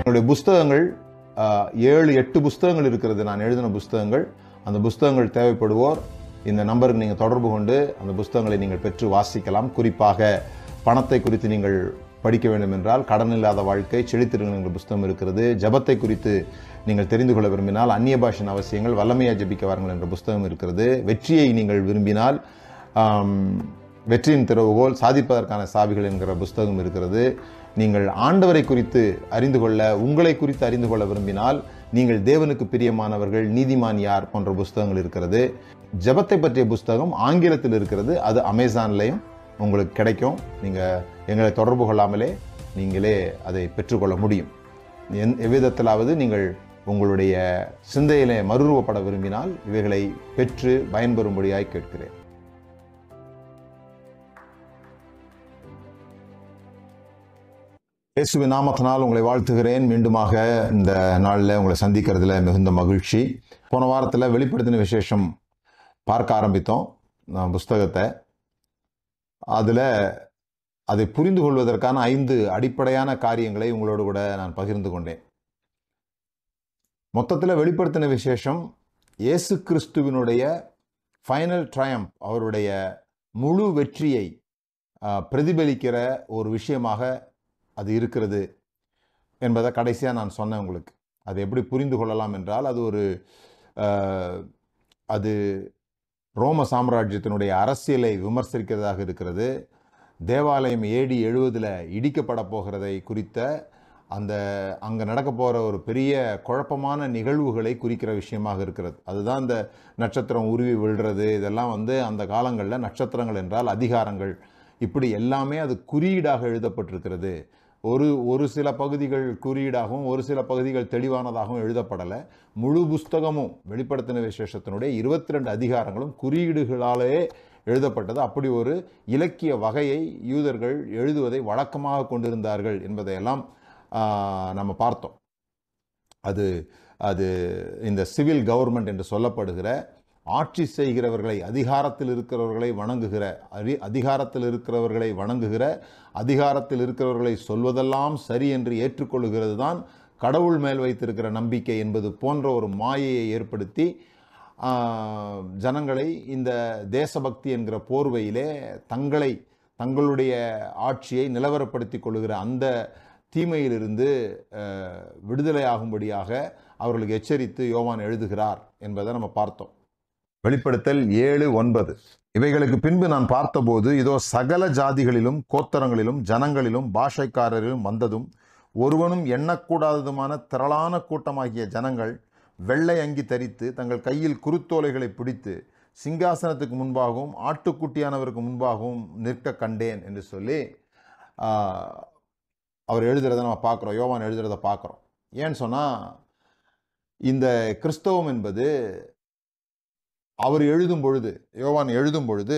என்னுடைய புஸ்தகங்கள் ஆஹ், ஏழு எட்டு புஸ்தகங்கள் இருக்கிறது நான் எழுதின புஸ்தகங்கள் அந்த புஸ்தகங்கள் தேவைப்படுவோர் இந்த நம்பருக்கு நீங்கள் தொடர்பு கொண்டு அந்த புஸ்தகங்களை நீங்கள் பெற்று வாசிக்கலாம் குறிப்பாக பணத்தை குறித்து நீங்கள் படிக்க வேண்டும் என்றால் கடன் இல்லாத வாழ்க்கை செழித்திருங்கள் என்ற புஸ்தகம் இருக்கிறது ஜபத்தை குறித்து நீங்கள் தெரிந்து கொள்ள விரும்பினால் அந்நிய பாஷன் அவசியங்கள் வல்லமையா ஜபிக்க வாருங்கள் என்ற புஸ்தகம் இருக்கிறது வெற்றியை நீங்கள் விரும்பினால் ஆம், வெற்றியின் திறவுகோல் சாதிப்பதற்கான சாவிகள் என்கிற புஸ்தகம் இருக்கிறது நீங்கள் ஆண்டவரை குறித்து அறிந்து கொள்ள உங்களை குறித்து அறிந்து கொள்ள விரும்பினால் நீங்கள் தேவனுக்கு பிரியமானவர்கள் நீதிமான் யார் போன்ற புஸ்தகங்கள் இருக்கிறது ஜெபத்தை பற்றிய புஸ்தகம் ஆங்கிலத்தில் இருக்கிறது அது அமேசான்லையும் உங்களுக்கு கிடைக்கும் நீங்கள் எங்களை தொடர்பு கொள்ளாமலே நீங்களே அதை பெற்றுக்கொள்ள முடியும் எந் எவ்விதத்திலாவது நீங்கள் உங்களுடைய சிந்தையிலே மறுரூபப்பட விரும்பினால் இவைகளை பெற்று பயன்பெறும்படியாய் கேட்கிறேன் இயேசுவின் நாமத்தினால் உங்களை வாழ்த்துகிறேன் மீண்டுமாக இந்த நாளில் உங்களை சந்திக்கிறதுல மிகுந்த மகிழ்ச்சி போன வாரத்தில் வெளிப்படுத்தின விசேஷம் பார்க்க ஆரம்பித்தோம் நான் புஸ்தகத்தை அதில் அதை புரிந்து கொள்வதற்கான ஐந்து அடிப்படையான காரியங்களை உங்களோடு கூட நான் பகிர்ந்து கொண்டேன் மொத்தத்தில் வெளிப்படுத்தின விசேஷம் இயேசு கிறிஸ்துவினுடைய ஃபைனல் ட்ரயம் அவருடைய முழு வெற்றியை ஆஹ், பிரதிபலிக்கிற ஒரு விஷயமாக அது இருக்கிறது என்பதை கடைசியாக நான் சொன்னேன் உங்களுக்கு அது எப்படி புரிந்து கொள்ளலாம் என்றால் அது ஒரு ஆஹ், அது ரோம சாம்ராஜ்யத்தினுடைய அரசியலை விமர்சிக்கிறதாக இருக்கிறது தேவாலயம் ஏடி எழுவதில் இடிக்கப்பட போகிறதை குறித்த அந்த அங்கே நடக்க போகிற ஒரு பெரிய குழப்பமான நிகழ்வுகளை குறிக்கிற விஷயமாக இருக்கிறது அதுதான் இந்த நட்சத்திரம் உருவி விழுறது இதெல்லாம் வந்து அந்த காலங்களில் நட்சத்திரங்கள் என்றால் அதிகாரங்கள் இப்படி எல்லாமே அது குறியீடாக எழுதப்பட்டிருக்கிறது ஒரு ஒரு சில பகுதிகள் குறியீடாகவும் ஒரு சில பகுதிகள் தெளிவானதாகவும் எழுதப்படலை முழு புஸ்தகமும் வெளிப்படுத்தின விசேஷத்தினுடைய இருபத்தி ரெண்டு அதிகாரங்களும் குறியீடுகளாலே எழுதப்பட்டது அப்படி ஒரு இலக்கிய வகையை யூதர்கள் எழுதுவதை வழக்கமாக கொண்டிருந்தார்கள் என்பதையெல்லாம் ஆஹ், நம்ம பார்த்தோம் அது அது இந்த சிவில் கவர்மெண்ட் என்று சொல்லப்படுகிற ஆட்சி செய்கிறவர்களை அதிகாரத்தில் இருக்கிறவர்களை வணங்குகிற அதி அதிகாரத்தில் இருக்கிறவர்களை வணங்குகிற அதிகாரத்தில் இருக்கிறவர்களை சொல்வதெல்லாம் சரி என்று ஏற்றுக்கொள்கிறது தான் கடவுள் மேல் வைத்திருக்கிற நம்பிக்கை என்பது போன்ற ஒரு மாயையை ஏற்படுத்தி ஆஹ், ஜனங்களை இந்த தேசபக்தி என்கிற போர்வையிலே தங்களை தங்களுடைய ஆட்சியை நிலவரப்படுத்திக் கொள்ளுகிற அந்த தீமையிலிருந்து அஹ், விடுதலையாகும்படியாக அவர்களுக்கு எச்சரித்து யோவான் எழுதுகிறார் என்பதை நம்ம பார்த்தோம் வெளிப்படுத்தல் ஏழு ஒன்பது இவைகளுக்கு பின்பு நான் பார்த்தபோது இதோ சகல ஜாதிகளிலும் கோத்தரங்களிலும் ஜனங்களிலும் பாஷைக்காரரிலும் வந்ததும் ஒருவனும் எண்ணக்கூடாததுமான திரளான கூட்டமாகிய ஜனங்கள் வெள்ளை அங்கி தரித்து தங்கள் கையில் குருத்தோலைகளை பிடித்து சிங்காசனத்துக்கு முன்பாகவும் ஆட்டுக்குட்டியானவருக்கு முன்பாகவும் நிற்க கண்டேன் என்று சொல்லி ஆஹ், அவர் எழுதுறத நம்ம பார்க்குறோம் யோவான் எழுதுறத பார்க்குறோம் ஏன்னு சொன்னால் இந்த கிறிஸ்தவம் என்பது அவர் எழுதும் பொழுது யோவான் எழுதும் பொழுது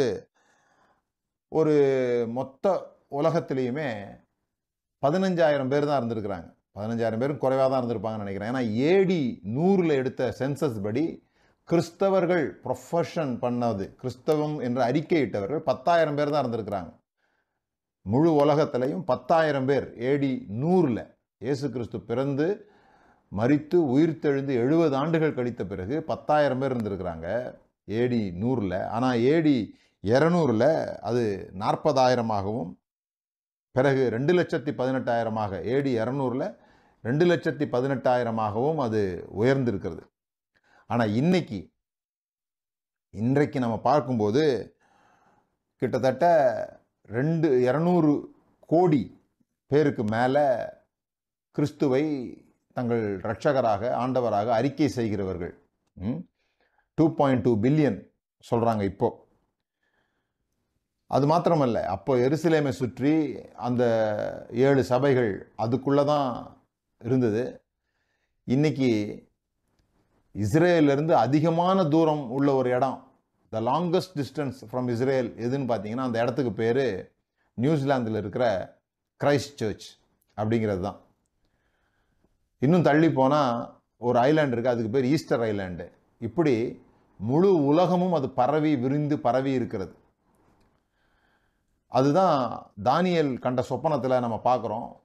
ஒரு மொத்த உலகத்திலையுமே பதினஞ்சாயிரம் பேர் தான் இருந்திருக்கிறாங்க பதினஞ்சாயிரம் பேரும் குறைவாக தான் இருந்திருப்பாங்கன்னு நினைக்கிறேன் ஏன்னா ஏடி நூறில் எடுத்த சென்சஸ் படி கிறிஸ்தவர்கள் ப்ரொஃபஷன் பண்ணது கிறிஸ்தவம் என்று அறிக்கையிட்டவர்கள் பத்தாயிரம் பேர் தான் இருந்திருக்கிறாங்க முழு உலகத்திலையும் பத்தாயிரம் பேர் ஏடி நூறில் இயேசு கிறிஸ்து பிறந்து மரித்து உயிர்த்தெழுந்து எழுபது ஆண்டுகள் கழித்த பிறகு பத்தாயிரம் பேர் இருந்திருக்கிறாங்க ஏடி நூறில் ஆனால் ஏடி இரநூறில் அது நாற்பதாயிரமாகவும் பிறகு ரெண்டு லட்சத்தி பதினெட்டாயிரமாக ஏடி இரநூறில் ரெண்டு லட்சத்தி பதினெட்டாயிரமாகவும் அது உயர்ந்திருக்கிறது ஆனால் இன்னைக்கு இன்றைக்கு நம்ம பார்க்கும்போது கிட்டத்தட்ட ரெண்டு இரநூறு கோடி பேருக்கு மேலே கிறிஸ்துவை தங்கள் இரட்சகராக ஆண்டவராக அறிக்கை செய்கிறவர்கள் டூ பாயிண்ட் டூ பில்லியன் சொல்கிறாங்க இப்போ அது மாத்திரமல்ல அப்போ எருசலேமை சுற்றி அந்த ஏழு சபைகள் அதுக்குள்ளே தான் இருந்தது இன்னைக்கு இஸ்ரேலிருந்து அதிகமான தூரம் உள்ள ஒரு இடம் the longest distance from Israel எதுன்னு பார்த்தீங்கன்னா அந்த இடத்துக்கு பேர் நியூசிலாந்தில் இருக்கிற கிரைஸ்ட் சர்ச் அப்படிங்கிறது தான் இன்னும் தள்ளி போனால் ஒரு ஐலாண்ட் இருக்குது அதுக்கு பேர் ஈஸ்டர் ஐலாண்டு இப்படி முழு உலகமும் அது பரவி விரிந்து பரவி இருக்கிறது அதுதான் தானியல் கண்ட சொப்பனத்தில் நம்ம பார்க்குறோம்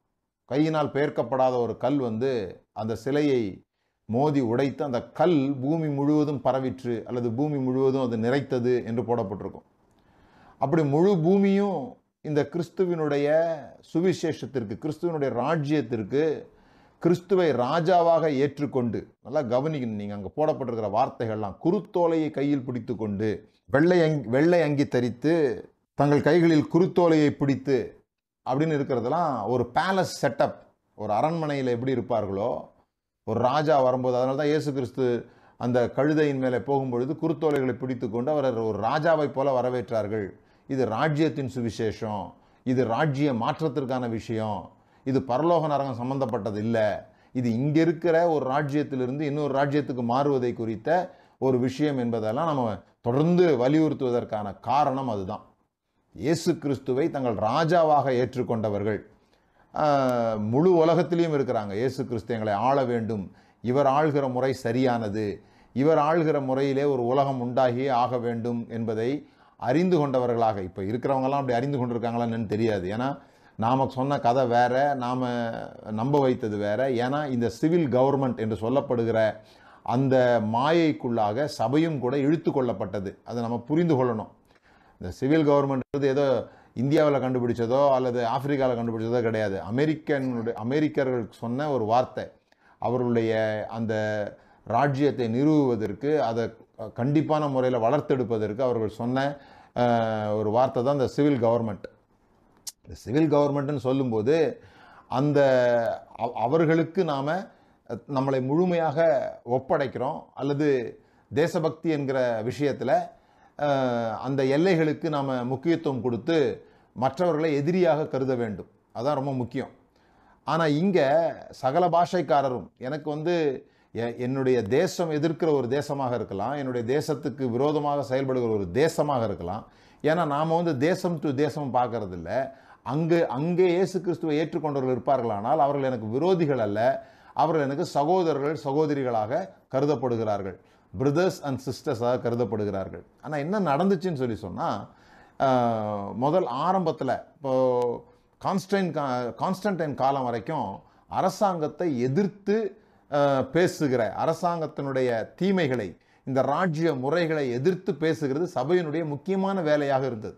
கையினால் பெயர்க்கப்படாத ஒரு கல் வந்து அந்த சிலையை மோதி உடைத்து அந்த கல் பூமி முழுவதும் பரவிற்று அல்லது பூமி முழுவதும் அது நிறைத்தது என்று போடப்பட்டிருக்கும் அப்படி முழு பூமியும் இந்த கிறிஸ்துவினுடைய சுவிசேஷத்திற்கு கிறிஸ்துவனுடைய ராஜ்யத்திற்கு கிறிஸ்துவை ராஜாவாக ஏற்றுக்கொண்டு நல்லா கவனிக்கணும் நீங்கள் அங்கே போடப்பட்டிருக்கிற வார்த்தைகள்லாம் குருத்தோலையை கையில் பிடித்து கொண்டு வெள்ளை அங்கி வெள்ளை அங்கி தரித்து தங்கள் கைகளில் குருத்தோலையை பிடித்து அப்படின்னு இருக்கிறதெல்லாம் ஒரு பேலஸ் செட்டப் ஒரு அரண்மனையில் எப்படி இருப்பார்களோ ஒரு ராஜா வரும்போது அதனால தான் இயேசு கிறிஸ்து அந்த கழுதையின் மேலே போகும்பொழுது குருத்தோலைகளை பிடித்து கொண்டு அவர் ஒரு ராஜாவைப் போல வரவேற்றார்கள் இது ராஜ்யத்தின் சுவிசேஷம் இது ராஜ்ய மாற்றத்திற்கான விஷயம் இது பரலோக நரகம் சம்பந்தப்பட்டது இல்லை இது இங்கே இருக்கிற ஒரு ராஜ்யத்திலிருந்து இன்னொரு ராஜ்யத்துக்கு மாறுவதை குறித்த ஒரு விஷயம் என்பதெல்லாம் நம்ம தொடர்ந்து வலியுறுத்துவதற்கான காரணம் அதுதான் இயேசு கிறிஸ்துவை தங்கள் ராஜாவாக ஏற்றுக்கொண்டவர்கள் ஆஹ், முழு உலகத்திலையும் இருக்கிறாங்க இயேசு கிறிஸ்து எங்களை ஆள வேண்டும் இவர் ஆள்கிற முறை சரியானது இவர் ஆள்கிற முறையிலே ஒரு உலகம் உண்டாகி ஆக வேண்டும் என்பதை அறிந்து கொண்டவர்களாக இப்போ இருக்கிறவங்கலாம் அப்படி அறிந்து கொண்டிருக்காங்களான்னு தெரியாது ஏன்னா நாம் சொன்ன கதை வேற நாம் நம்ப வைத்தது வேற ஏன்னா இந்த சிவில் கவர்மெண்ட் என்று சொல்லப்படுகிற அந்த மாயைக்குள்ளாக சபையும் கூட இழுத்து கொள்ளப்பட்டது அதை நம்ம புரிந்து கொள்ளணும் இந்த சிவில் கவர்மெண்ட் ஏதோ இந்தியாவில் கண்டுபிடிச்சதோ அல்லது ஆப்பிரிக்காவில் கண்டுபிடிச்சதோ கிடையாது அமெரிக்கனுடைய அமெரிக்கர்கள் சொன்ன ஒரு வார்த்தை அவர்களுடைய அந்த ராஜ்யத்தை நிறுவுவதற்கு அதை கண்டிப்பான முறையில் வளர்த்தெடுப்பதற்கு அவர்கள் சொன்ன அஹ், ஒரு வார்த்தை தான் இந்த சிவில் கவர்மெண்ட் இந்த சிவில் கவர்மெண்ட்னு சொல்லும்போது அந்த அவ- அவர்களுக்கு நாம் நம்மளை முழுமையாக ஒப்படைக்கிறோம் அல்லது தேசபக்தி என்கிற விஷயத்தில் அந்த எல்லைகளுக்கு நாம் முக்கியத்துவம் கொடுத்து மற்றவர்களை எதிரியாக கருத வேண்டும் அதான் ரொம்ப முக்கியம் ஆனால் இங்கே சகல பாஷைக்காரரும் எனக்கு வந்து எ- என்னுடைய தேசம் எதிர்க்கிற ஒரு தேசமாக இருக்கலாம் என்னுடைய தேசத்துக்கு விரோதமாக செயல்படுகிற ஒரு தேசமாக இருக்கலாம் ஏன்னா நாம் வந்து தேசம் டு தேசம் பார்க்கறது இல்ல அங்கு அங்கே இயேசு கிறிஸ்துவை ஏற்றுக்கொண்டவர்கள் இருப்பார்களானால் அவர்கள் எனக்கு விரோதிகள் அல்ல அவர்கள் எனக்கு சகோதரர்கள் சகோதரிகளாக கருதப்படுகிறார்கள் பிரதர்ஸ் அண்ட் சிஸ்டர்ஸாக கருதப்படுகிறார்கள் ஆனால் என்ன நடந்துச்சுன்னு சொல்லி சொன்னால் முதல் ஆரம்பத்தில் இப்போ கான்ஸ்டைன் கான்ஸ்டன்டைன் காலம் வரைக்கும் அரசாங்கத்தை எதிர்த்து அஹ், பேசுகிற அரசாங்கத்தினுடைய தீமைகளை இந்த ராஜ்ய முறைகளை எதிர்த்து பேசுகிறது சபையினுடைய முக்கியமான வேலையாக இருந்தது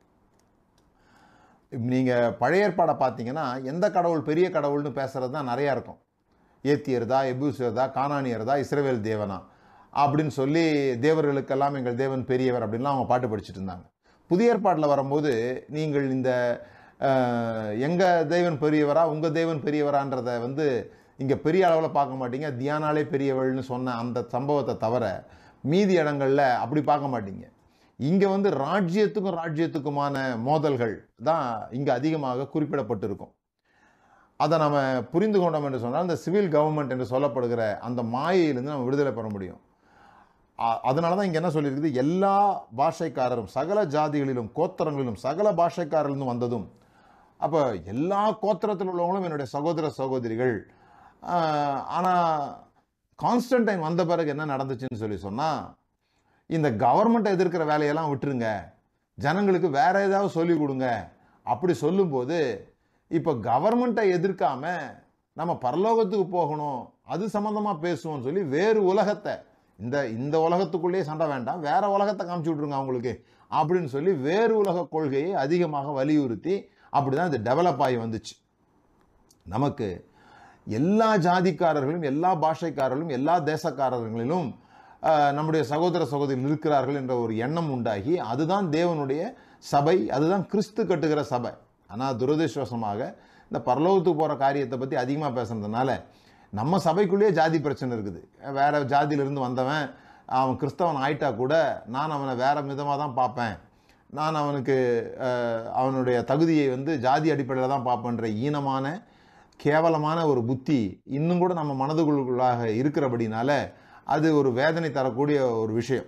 நீங்கள் பழைய ஏற்பாடை பார்த்தீங்கன்னா எந்த கடவுள் பெரிய கடவுள்னு பேசுறது தான் நிறையா இருக்கும் ஏத்தியர்தா எபூசியர்தா கானானியர்தா இஸ்ரவேல் தேவனா அப்படின்னு சொல்லி தேவர்களுக்கெல்லாம் எங்கள் தேவன் பெரியவர் அப்படின்லாம் அவங்க பாட்டு படிச்சுட்டு இருந்தாங்க புதிய ஏற்பாட்டில் வரும்போது நீங்கள் இந்த அஹ், எங்க தேவன் பெரியவரா உங்கள் தேவன் பெரியவரான்றதை வந்து இங்கே பெரிய அளவில் பார்க்க மாட்டீங்க தியானாலே பெரியவள்னு சொன்ன அந்த சம்பவத்தை தவிர மீதி இடங்களில் அப்படி பார்க்க மாட்டீங்க இங்கே வந்து ராஜ்யத்துக்கும் ராஜ்யத்துக்குமான மோதல்கள் தான் இங்கே அதிகமாக குறிப்பிடப்பட்டிருக்கும் அதை நம்ம புரிந்து கொண்டோம் என்று சொன்னால் இந்த சிவில் கவர்மெண்ட் என்று சொல்லப்படுகிற அந்த மாயையிலிருந்து நம்ம விடுதலை பெற முடியும் அ- அதனால தான் இங்கே என்ன சொல்லியிருக்குது எல்லா பாஷைக்காரரும் சகல ஜாதிகளிலும் கோத்திரங்களிலும் சகல பாஷைக்காரர்களிலும் வந்ததும் அப்போ எல்லா கோத்திரத்தில் உள்ளவங்களும் என்னுடைய சகோதர சகோதரிகள் ஆனால் கான்ஸ்டன்டைன் வந்த பிறகு என்ன நடந்துச்சுன்னு சொல்லி சொன்னால் இந்த கவர்மெண்ட்டை எதிர்க்கிற வேலையெல்லாம் விட்டுருங்க ஜனங்களுக்கு வேற ஏதாவது சொல்லிக் கொடுங்க அப்படி சொல்லும்போது இப்போ கவர்மெண்ட்டை எதிர்க்காம நம்ம பரலோகத்துக்கு போகணும் அது சம்மந்தமாக பேசுவோம்னு சொல்லி வேறு உலகத்தை இந்த இந்த உலகத்துக்குள்ளேயே சண்டை வேண்டாம் வேற உலகத்தை காமிச்சு விட்ருங்க அவங்களுக்கு அப்படின்னு சொல்லி வேறு உலக கொள்கையை அதிகமாக வலியுறுத்தி அப்படி தான் இது டெவலப் ஆகி வந்துச்சு நமக்கு எல்லா ஜாதிக்காரர்களும் எல்லா பாஷைக்காரர்களும் எல்லா தேசக்காரர்களிலும் ஆஹ், நம்முடைய சகோதர சகோதரிகள் இருக்கிறார்கள் என்ற ஒரு எண்ணம் உண்டாகி அதுதான் தேவனுடைய சபை அதுதான் கிறிஸ்து கட்டுகிற சபை ஆனால் துரதிருஷ்டவசமாக இந்த பரலோகத்துக்கு போகிற காரியத்தை பற்றி அதிகமாக பேசுனதுனால நம்ம சபைக்குள்ளேயே ஜாதி பிரச்சனை இருக்குது வேற ஜாதியிலிருந்து வந்தவன் அவன் கிறிஸ்தவன் ஆயிட்டா கூட நான் அவனை வேற விதமாக தான் பார்ப்பேன் நான் அவனுக்கு அஹ், அவனுடைய தகுதியை வந்து ஜாதி அடிப்படையில் தான் பார்ப்பேன்ற ஈனமான கேவலமான ஒரு புத்தி இன்னும் கூட நம்ம மனதுக்குள்ளாக இருக்கிறபடினால அது ஒரு வேதனை தரக்கூடிய ஒரு விஷயம்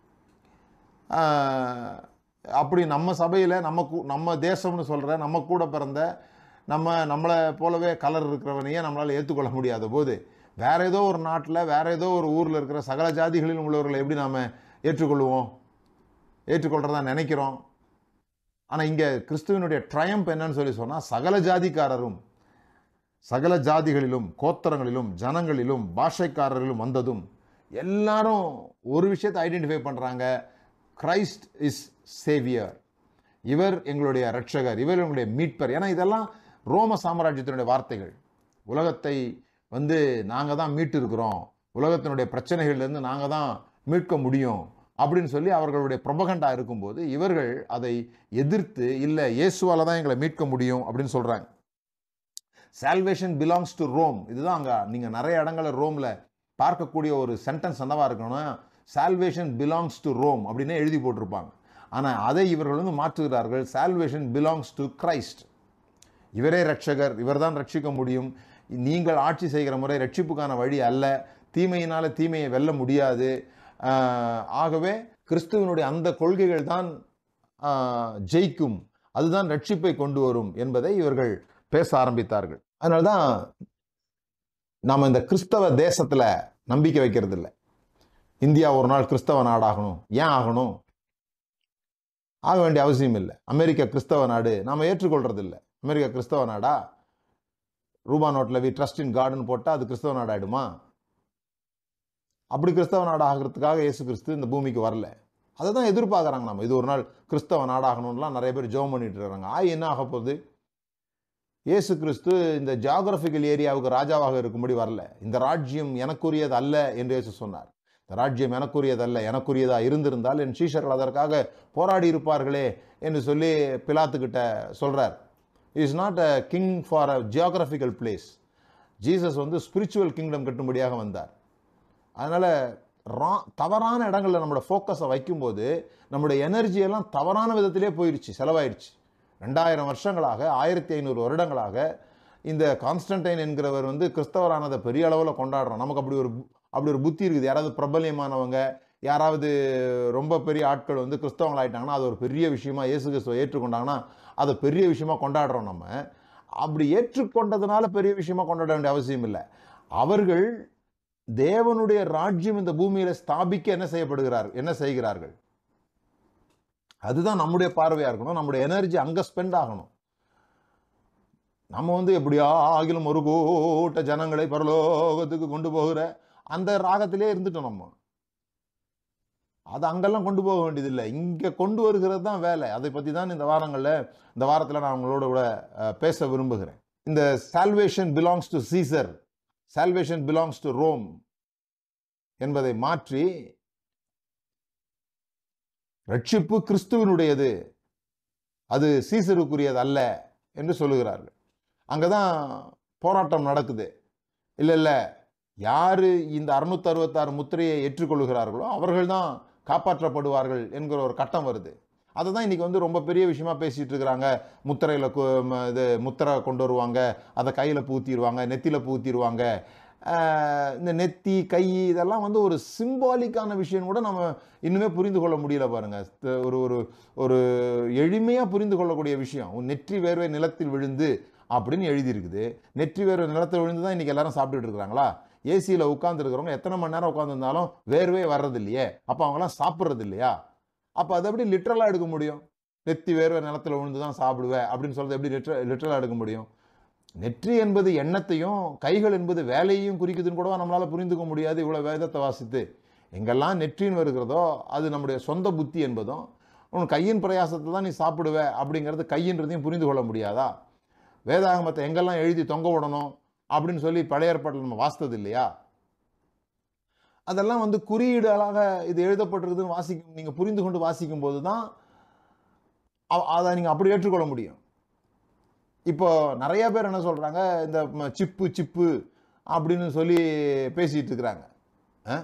ஆஹ், அப்படி நம்ம சபையில் நம்ம கூ- நம்ம தேசம்னு சொல்கிற நம்ம கூட பிறந்த நம்ம நம்மளை போலவே கலர் இருக்கிறவனையே நம்மளால் ஏற்றுக்கொள்ள முடியாத போது வேற ஏதோ ஒரு நாட்டில் வேற ஏதோ ஒரு ஊரில் இருக்கிற சகல ஜாதிகளிலும் உள்ளவர்களை எப்படி நாம் ஏற்றுக்கொள்வோம் ஏற்றுக்கொள்கிறதா நினைக்கிறோம் ஆனால் இங்கே கிறிஸ்துவனுடைய ட்ரயம்ப் என்னன்னு சொல்லி சொன்னால் சகல ஜாதிக்காரரும் சகல ஜாதிகளிலும் கோத்திரங்களிலும் ஜனங்களிலும் பாஷைக்காரர்களும் வந்ததும் எல்லாரும் ஒரு விஷயத்தை ஐடென்டிஃபை பண்ணுறாங்க கிரைஸ்ட் இஸ் சேவியர் இவர் எங்களுடைய ரட்சகர் இவர் எங்களுடைய மீட்பர் ஏன்னா இதெல்லாம் ரோம சாம்ராஜ்யத்தினுடைய வார்த்தைகள் உலகத்தை வந்து நாங்கள் தான் மீட்டு இருக்கிறோம் உலகத்தினுடைய பிரச்சனைகள்லேருந்து நாங்கள் தான் மீட்க முடியும் அப்படின்னு சொல்லி அவர்களுடைய ப்ரொபகண்டா இருக்கும்போது இவர்கள் அதை எதிர்த்து இல்லை இயேசுவால தான் எங்களை மீட்க முடியும் அப்படின்னு சொல்கிறாங்க சால்வேஷன் பிலாங்ஸ் டு ரோம் இதுதான் அங்கே நீங்கள் நிறைய இடங்களில் ரோமில் பார்க்கக்கூடிய ஒரு சென்டென்ஸ் என்னவா இருக்கணும்னா சால்வேஷன் பிலாங்ஸ் டு ரோம் அப்படின்னு எழுதி போட்டிருப்பாங்க ஆனால் அதை இவர்கள் வந்து மாற்றுகிறார்கள் சால்வேஷன் பிலாங்ஸ் டு கிரைஸ்ட் இவரே ரட்சகர் இவர்தான் ரட்சிக்க முடியும் நீங்கள் ஆட்சி செய்கிற முறை ரட்சிப்புக்கான வழி அல்ல தீமையினால தீமையை வெல்ல முடியாது ஆஹ், ஆகவே கிறிஸ்துவனுடைய அந்த கொள்கைகள் தான் ஆஹ், ஜெயிக்கும் அதுதான் ரட்சிப்பை கொண்டு வரும் என்பதை இவர்கள் பேச ஆரம்பித்தார்கள் அதனால தான் நாம் இந்த கிறிஸ்தவ தேசத்தில் நம்பிக்கை வைக்கிறது இல்லை இந்தியா ஒரு நாள் கிறிஸ்தவ நாடாகணும் ஏன் ஆகணும் ஆக வேண்டிய அவசியம் இல்லை அமெரிக்கா கிறிஸ்தவ நாடு நாம் ஏற்றுக்கொள்றது இல்லை அமெரிக்கா கிறிஸ்தவ நாடா ரூபா நோட்டில் வி ட்ரஸ்ட் இன் கார்டன் போட்டால் அது கிறிஸ்தவ நாடாயிடுமா அப்படி கிறிஸ்தவ நாடு ஆகிறதுக்காக இயேசு கிறிஸ்து இந்த பூமிக்கு வரல அதை தான் எதிர்பார்க்குறாங்க நம்ம இது ஒரு நாள் கிறிஸ்தவ நாடாகணும்லாம் நிறைய பேர் ஜெபம் பண்ணிட்டு இருக்காங்க ஆய் என்ன ஆக போகுது இயேசு கிறிஸ்து இந்த ஜியாகிரபிக்கல் ஏரியாவுக்கு ராஜாவாக இருக்கும்படி வரல இந்த ராஜ்யம் எனக்குரியது அல்ல என்று இயேசு சொன்னார் இந்த ராஜ்யம் எனக்குரியது அல்ல எனக்குரியதா இருந்திருந்தால் என் சீஷர்கள் அதற்காக போராடி இருப்பார்களே என்று சொல்லி பிலாத்துக்கிட்ட சொல்றார் is not a king for a geographical place Jesus வந்து ஸ்பிரிச்சுவல் கிங்டம் கட்டும்படியாக வந்தார் அதனால் ரா தவறான இடங்களில் நம்மளோட ஃபோக்கஸை வைக்கும்போது நம்மளுடைய எனர்ஜி எல்லாம் தவறான விதத்திலே போயிடுச்சு செலவாயிடுச்சு ரெண்டாயிரம் வருஷங்களாக ஆயிரத்தி ஐநூறு வருடங்களாக இந்த கான்ஸ்டன்டைன் என்கிறவர் வந்து கிறிஸ்தவரானதை பெரிய அளவில் கொண்டாடுறோம் நமக்கு அப்படி ஒரு அப்படி ஒரு புத்தி இருக்குது யாராவது பிரபல்யமானவங்க யாராவது ரொம்ப பெரிய ஆட்கள் வந்து கிறிஸ்தவங்களாயிட்டாங்கன்னா அது ஒரு பெரிய விஷயமா இயேசு கிறிஸ்துவை ஏற்றுக்கொண்டாங்கன்னா அதை பெரிய விஷயமா கொண்டாடுறோம் நம்ம அப்படி ஏற்றுக்கொண்டதுனால பெரிய விஷயமா கொண்டாட வேண்டிய அவசியம் இல்லை அவர்கள் தேவனுடைய ராஜ்யம் இந்த பூமியில ஸ்தாபிக்க என்ன செய்யப்படுகிறார் என்ன செய்கிறார்கள் அதுதான் நம்முடைய பார்வையா இருக்கணும் நம்முடைய எனர்ஜி அங்க ஸ்பெண்ட் ஆகணும் நம்ம வந்து எப்படியா ஆகிலும் ஒரு கூட்ட ஜனங்களை பரலோகத்துக்கு கொண்டு போகிற அந்த ராகத்திலே இருந்துட்டோம் நம்ம அது அங்கெல்லாம் கொண்டு போக வேண்டியதில்லை இங்க கொண்டு வருகிறது தான் வேலை அதை பத்தி தான் இந்த வாரங்கள்ல இந்த வாரத்துல நான் உங்களோட கூட அஹ், பேச விரும்புகிறேன் இந்த salvation belongs to Caesar salvation belongs to Rome என்பதை மாற்றி ரட்சிப்பு கிறிஸ்துவனுடையது அது சீசருக்குரியது அல்ல என்று சொல்லுகிறார்கள் அங்கதான் போராட்டம் நடக்குது இல்லை இல்லை யாரு இந்த அறுநூத்தி அறுபத்தாறு முத்திரையை ஏற்றுக்கொள்கிறார்களோ அவர்கள் தான் காப்பாற்றப்படுவார்கள் என்கிற ஒரு கட்டம் வருது அதை தான் இன்னைக்கு வந்து ரொம்ப பெரிய விஷயமா பேசிட்டு இருக்கிறாங்க முத்திரையில் இது முத்திரை கொண்டு வருவாங்க அதை கையில் பூத்திடுவாங்க நெத்தியில் பூத்திடுவாங்க ஆஹ் இந்த நெத்தி கை இதெல்லாம் வந்து ஒரு சிம்பாலிக்கான விஷயம் கூட நம்ம இன்னுமே புரிந்து கொள்ள முடியல பாருங்க த- ஒரு ஒரு ஒரு எளிமையாக புரிந்து கொள்ளக்கூடிய விஷயம் உன் நெற்றி வேர்வை நிலத்தில் விழுந்து அப்படின்னு எழுதியிருக்குது நெற்றி வேர்வை நிலத்தில் விழுந்து தான் இன்னைக்கு எல்லாரும் சாப்பிட்டுட்டு இருக்கிறாங்களா ஏசியில் உட்காந்துருக்கிறவங்க எத்தனை மணி நேரம் உட்காந்துருந்தாலும் வேர்வே வர்றது இல்லையே அப்போ அவங்களாம் சாப்பிட்றது இல்லையா அப்போ அதை எப்படி லிட்ரலாக எடுக்க முடியும் நெத்தி வேர்வை நிலத்தில் விழுந்து தான் சாப்பிடுவேன் அப்படின்னு சொல்றது எப்படி லிட்ர லிட்ரலாக எடுக்க முடியும் நெற்றி என்பது எண்ணத்தையும் கைகள் என்பது வேலையையும் குறிக்குதுன்னு கூட நம்மளால புரிந்துக்க முடியாது இவ்வளோ வேதத்தை வாசித்து எங்கெல்லாம் நெற்றின்னு வருகிறதோ அது நம்முடைய சொந்த புத்தி என்பதும் உன் கையின் பிரயாசத்தை தான் நீ சாப்பிடுவ அப்படிங்கிறது கையின்றதையும் புரிந்து கொள்ள முடியாதா வேதாகமத்தை எங்கெல்லாம் எழுதி தொங்க விடணும் அப்படின்னு சொல்லி பழைய ஏற்பாட்டில் நம்ம வாசித்தது இல்லையா அதெல்லாம் வந்து குறியீடுகளாக இது எழுதப்பட்டிருக்குதுன்னு வாசிக்கும் நீங்கள் புரிந்து கொண்டு வாசிக்கும் போது தான் அ- அதை நீங்கள் அப்படி ஏற்றுக்கொள்ள முடியும் இப்போ நிறைய பேர் என்ன சொல்றாங்க இந்த ம- சிப்பு சிப்பு அப்படின்னு சொல்லி பேசிட்டு இருக்கிறாங்க அஹ்?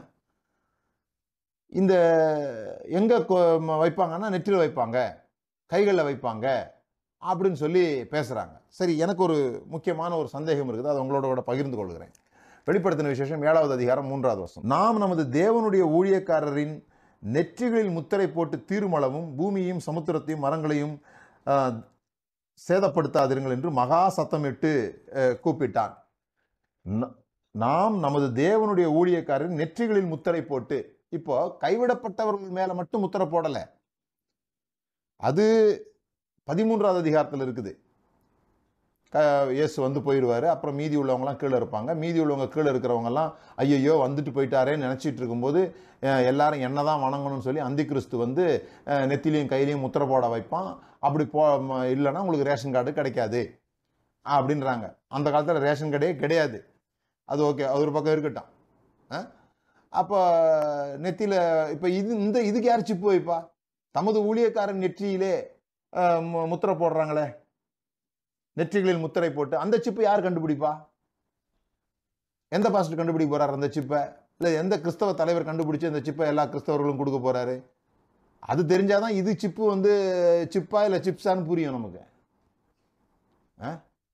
இந்த எங்க கொ- ம- வைப்பாங்கன்னா நெற்றியில் வைப்பாங்க கைகளில் வைப்பாங்க அப்படின்னு சொல்லி பேசுறாங்க சரி எனக்கு ஒரு முக்கியமான ஒரு சந்தேகம் இருக்குது அதை உங்களோட கூட பகிர்ந்து கொள்கிறேன் வெளிப்படுத்தின விசேஷம் ஏழாவது அதிகாரம் மூன்றாவது வருஷம் நாம் நமது தேவனுடைய ஊழியக்காரரின் நெற்றிகளில் முத்திரை போட்டு தீர்மளவும் பூமியையும் சமுத்திரத்தையும் மரங்களையும் ஆஹ், சேதப்படுத்தாதிருங்கள் என்று மகா சத்தமிட்டு அஹ், கூப்பிட்டான் ந- நாம் நமது தேவனுடைய ஊழியக்காரரின் நெற்றிகளில் முத்திரை போட்டு இப்போ கைவிடப்பட்டவர்கள் மேல மட்டும் முத்திரை போடல அது பதிமூன்றாவது அதிகாரத்தில் இருக்குது க இயேசு வந்து போயிடுவார் அப்புறம் மீதி உள்ளவங்கலாம் கீழே இருப்பாங்க மீதி உள்ளவங்க கீழே இருக்கிறவங்கலாம் ஐயையோ வந்துட்டு போயிட்டாரேன்னு நினச்சிட்டு இருக்கும்போது அஹ், எல்லாரும் என்ன தான் வணங்கணும்னு சொல்லி அந்தி கிறிஸ்து வந்து அஹ், நெத்திலையும் கையிலையும் முத்திரை போட வைப்பான் அப்படி போ ம- இல்லைன்னா உங்களுக்கு ரேஷன் கார்டு கிடைக்காது அப்படின்றாங்க அந்த காலத்தில் ரேஷன் கார்டே கிடையாது அது ஓகே அது ஒரு பக்கம் இருக்கட்டும் அஹ்? அப்போ நெத்தியில் இப்போ இது இந்த இதுக்கு யார் சிப்பு வைப்பா தமது ஊழியக்காரன் நெற்றியிலே அஹ், மு- முத்திரை போடுறாங்களே நெற்றிகளில் முத்திரை போட்டு அந்த சிப்பு யார் கண்டுபிடிப்பா எந்த பாஸ்டர் கண்டுபிடிக்க போறாரு அந்த சிப்பை இல்லை எந்த கிறிஸ்தவ தலைவர் கண்டுபிடிச்சு அந்த சிப்பை எல்லா கிறிஸ்தவர்களும் கொடுக்க போறாரு அது தெரிஞ்சாதான் இது சிப்பு வந்து சிப்பா இல்லை சிப்ஸான்னு புரியும் நமக்கு ஆ?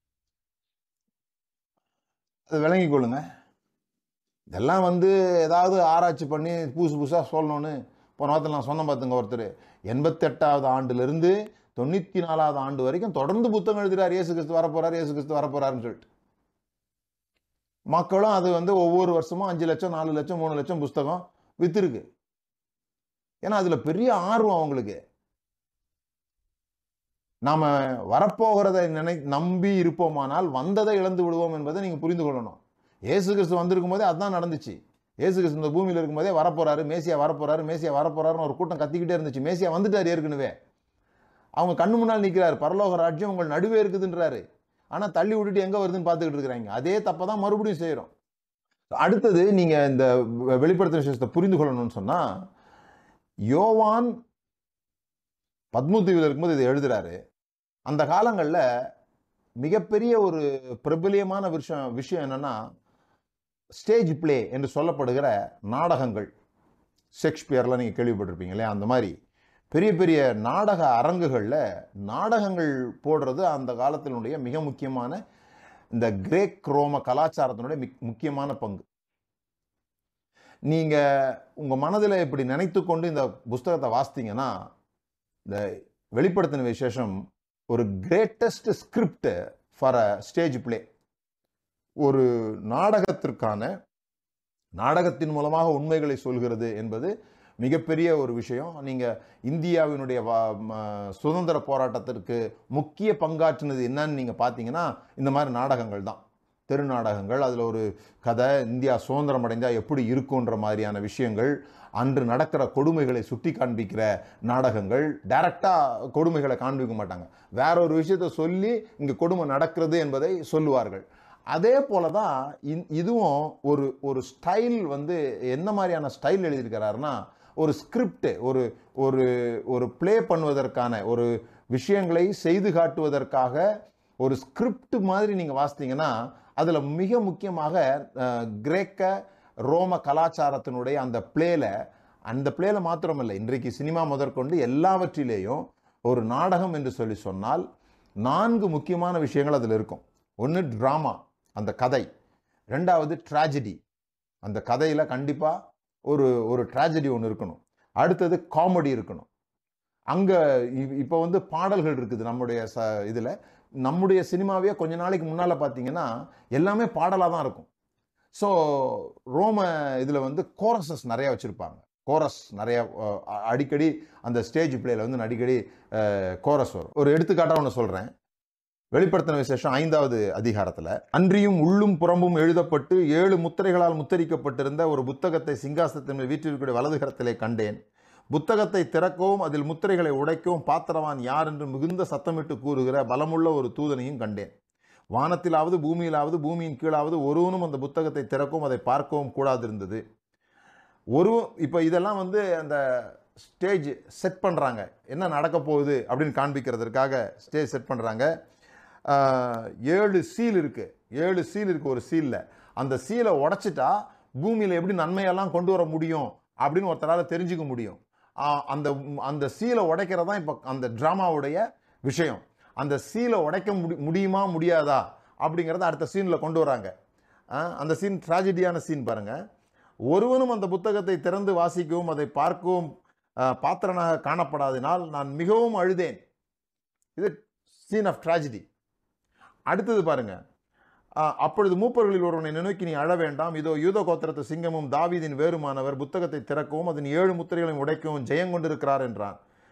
அது விளங்கிக் கொள்ளுங்க இதெல்லாம் வந்து ஏதாவது ஆராய்ச்சி பண்ணி புதுசு புதுசாக சொல்லணும்னு போன வாரத்தில் நான் சொன்ன பார்த்துங்க ஒருத்தர் எண்பத்தெட்டாவது ஆண்டுலேருந்து தொண்ணூற்றி நாலாவது ஆண்டு வரைக்கும் தொடர்ந்து புத்தகம் எழுதுறாரு இயேசு கிறிஸ்து வரப்போறாரு இயேசு கிறிஸ்து வரப்போறாருன்னு சொல்லிட்டு மக்களும் அது வந்து ஒவ்வொரு வருஷமும் அஞ்சு லட்சம் நாலு லட்சம் மூணு லட்சம் புஸ்தகம் வித்துருக்கு ஏன்னா அதில் பெரிய ஆர்வம் அவங்களுக்கு நாம வரப்போகிறதை நினை நம்பி இருப்போமானால் வந்ததை இழந்து விடுவோம் என்பதை நீங்க புரிந்து கொள்ளணும் இயேசு கிறிஸ்து வந்திருக்கும் போதே அதான் நடந்துச்சு இயேசு கிறிஸ்து இந்த பூமியில் இருக்கும்போதே வரப்போறாரு மேசியா வரப்போறாரு மேசியா வரப்போறாருன்னு ஒரு கூட்டம் கத்திக்கிட்டே இருந்துச்சு மேசியா வந்துட்டார் ஏற்கனவே அவங்க கண்ணு முன்னால் நிற்கிறார் பரலோக ராஜ்யம் உங்கள் நடுவே இருக்குதுன்றாரு ஆனா தள்ளி விட்டுட்டு எங்க வருதுன்னு பார்த்துக்கிட்டு இருக்கிறாங்க அதே தப்பை தான் மறுபடியும் செய்கிறோம் அடுத்தது நீங்க இந்த வெ- வெளிப்படுத்தின விசேஷத்தை புரிந்து கொள்ளணும்னு சொன்னா யோவான் பத்மதீவில் இருக்கும்போது இதை எழுதுறாரு அந்த காலங்களில் மிகப்பெரிய ஒரு பிரபலியமான விஷயம் விஷயம் என்னன்னா ஸ்டேஜ் ப்ளே என்று சொல்லப்படுகிற நாடகங்கள் ஷேக்ஸ்பியர்லாம் நீங்கள் கேள்விப்பட்டிருப்பீங்க இல்லையா அந்த மாதிரி பெரிய பெரிய நாடக அரங்குகளில் நாடகங்கள் போடுறது அந்த காலத்தினுடைய மிக முக்கியமான இந்த கிரேக் ரோம கலாச்சாரத்தினுடைய மிக் முக்கியமான பங்கு நீங்கள் உங்கள் மனதில் இப்படி நினைத்து கொண்டு இந்த புஸ்தகத்தை வாசித்தீங்கன்னா இந்த வெளிப்படுத்தின விசேஷம் ஒரு greatest script for a stage play ஒரு நாடகத்திற்கான நாடகத்தின் மூலமாக உண்மைகளை சொல்கிறது என்பது மிகப்பெரிய ஒரு விஷயம் நீங்கள் இந்தியாவினுடைய வா- ம- சுதந்திர போராட்டத்திற்கு முக்கிய பங்காற்றினது என்னன்னு நீங்கள் பார்த்தீங்கன்னா இந்த மாதிரி நாடகங்கள் தான் தெரு நாடகங்கள் அதில் ஒரு கதை இந்தியா சுதந்திரம் அடைஞ்சால் எப்படி இருக்குன்ற மாதிரியான விஷயங்கள் அன்று நடக்கிற கொடுமைகளை சுட்டி காண்பிக்கிற நாடகங்கள் டைரக்டாக கொடுமைகளை காண்பிக்க மாட்டாங்க வேற ஒரு விஷயத்தை சொல்லி இங்கே கொடுமை நடக்கிறது என்பதை சொல்லுவார்கள் அதே போல தான் இந்- இதுவும் ஒரு ஒரு ஸ்டைல் வந்து என்ன மாதிரியான ஸ்டைல் எழுதியிருக்கிறாருன்னா ஒரு ஸ்கிரிப்ட் ஒரு ஒரு ஒரு ப்ளே பண்ணுவதற்கான ஒரு விஷயங்களை செய்து காட்டுவதற்காக ஒரு ஸ்கிரிப்ட் மாதிரி நீங்கள் வாசித்தீங்கன்னா அதில் மிக முக்கியமாக அஹ், கிரேக்க ரோம கலாச்சாரத்தினுடைய அந்த பிளேல அந்த பிளேல மாத்திரமல்ல இன்றைக்கு சினிமா முதற்கொண்டு எல்லாவற்றிலேயும் ஒரு நாடகம் என்று சொல்லி சொன்னால் நான்கு முக்கியமான விஷயங்கள் அதில் இருக்கும் ஒன்று ட்ராமா அந்த கதை ரெண்டாவது ட்ராஜடி அந்த கதையில் கண்டிப்பாக ஒரு ஒரு ட்ராஜடி ஒன்று இருக்கணும் அடுத்தது காமெடி இருக்கணும் அங்கே இப்போ வந்து பாடல்கள் இருக்குது நம்முடைய ச இதில் நம்முடைய சினிமாவே கொஞ்ச நாளைக்கு முன்னால் பார்த்தீங்கன்னா எல்லாமே பாடலாக தான் இருக்கும் ஸோ ரோம இதில் வந்து கோரஸஸ் நிறைய வச்சுருப்பாங்க கோரஸ் நிறைய அஹ், அ- அடிக்கடி அந்த ஸ்டேஜ் பிளேல வந்து அடிக்கடி கோரஸ் வரும் ஒரு எடுத்துக்காட்டாக ஒன்று சொல்கிறேன் வெளிப்படுத்தின விசேஷம் ஐந்தாவது அதிகாரத்தில் அன்றியும் உள்ளும் புறம்பும் எழுதப்பட்டு ஏழு முத்திரைகளால் முத்தரிக்கப்பட்டிருந்த ஒரு புத்தகத்தை சிங்காசனத்தின் மேல் வீற்றிருக்கிற வலது கரத்திலே கண்டேன் புத்தகத்தை திறக்கவும் அதில் முத்திரைகளை உடைக்கவும் பாத்திரவான் யார் என்று மிகுந்த சத்தமிட்டு கூறுகிற பலமுள்ள ஒரு தூதனையும் கண்டேன் வானத்திலாவது பூமியிலாவது பூமியின் கீழாவது ஒருவனும் அந்த புத்தகத்தை திறக்கவும் அதை பார்க்கவும் கூடாதிருந்தது ஒரு இப்போ இதெல்லாம் வந்து அந்த ஸ்டேஜ் செட் பண்ணுறாங்க என்ன நடக்க போகுது அப்படின்னு காண்பிக்கிறதுக்காக ஸ்டேஜ் செட் பண்ணுறாங்க ஏழு சீல் இருக்கு ஏழு சீல் இருக்கு ஒரு சீலில் அந்த சீலை உடைச்சிட்டா பூமியில் எப்படி நன்மையெல்லாம் கொண்டு வர முடியும் அப்படின்னு ஒருத்தரால் தெரிஞ்சுக்க முடியும் ஆஹ் அந்த அந்த சீலை உடைக்கிறது தான் இப்போ அந்த ட்ராமாவுடைய விஷயம் அந்த சீலை உடைக்க முடி முடியுமா முடியாதா அப்படிங்கிறத அடுத்த சீனில் கொண்டு வராங்க ஆஹ் அந்த சீன் ட்ராஜடியான சீன் பாருங்க ஒருவனும் அந்த புத்தகத்தை திறந்து வாசிக்கவும் அதை பார்க்கவும் ஆஹ் பாத்திரனாக காணப்படாததினால் நான் மிகவும் அழுதேன் இது சீன் ஆஃப் ட்ராஜடி அடுத்தது பாருங்க ஆஹ் அப்பொழுது மூப்பர்களில் ஒருவனை நோக்கி நீ அழ வேண்டாம் இதோ யூத கோத்திரத்து சிங்கமும் தாவீதின் வேறுமானவர் புத்தகத்தை திறக்கவும் அதன் ஏழு முத்திரைகளையும் உடைக்கவும் ஜெயம் கொண்டிருக்கிறார் என்றான்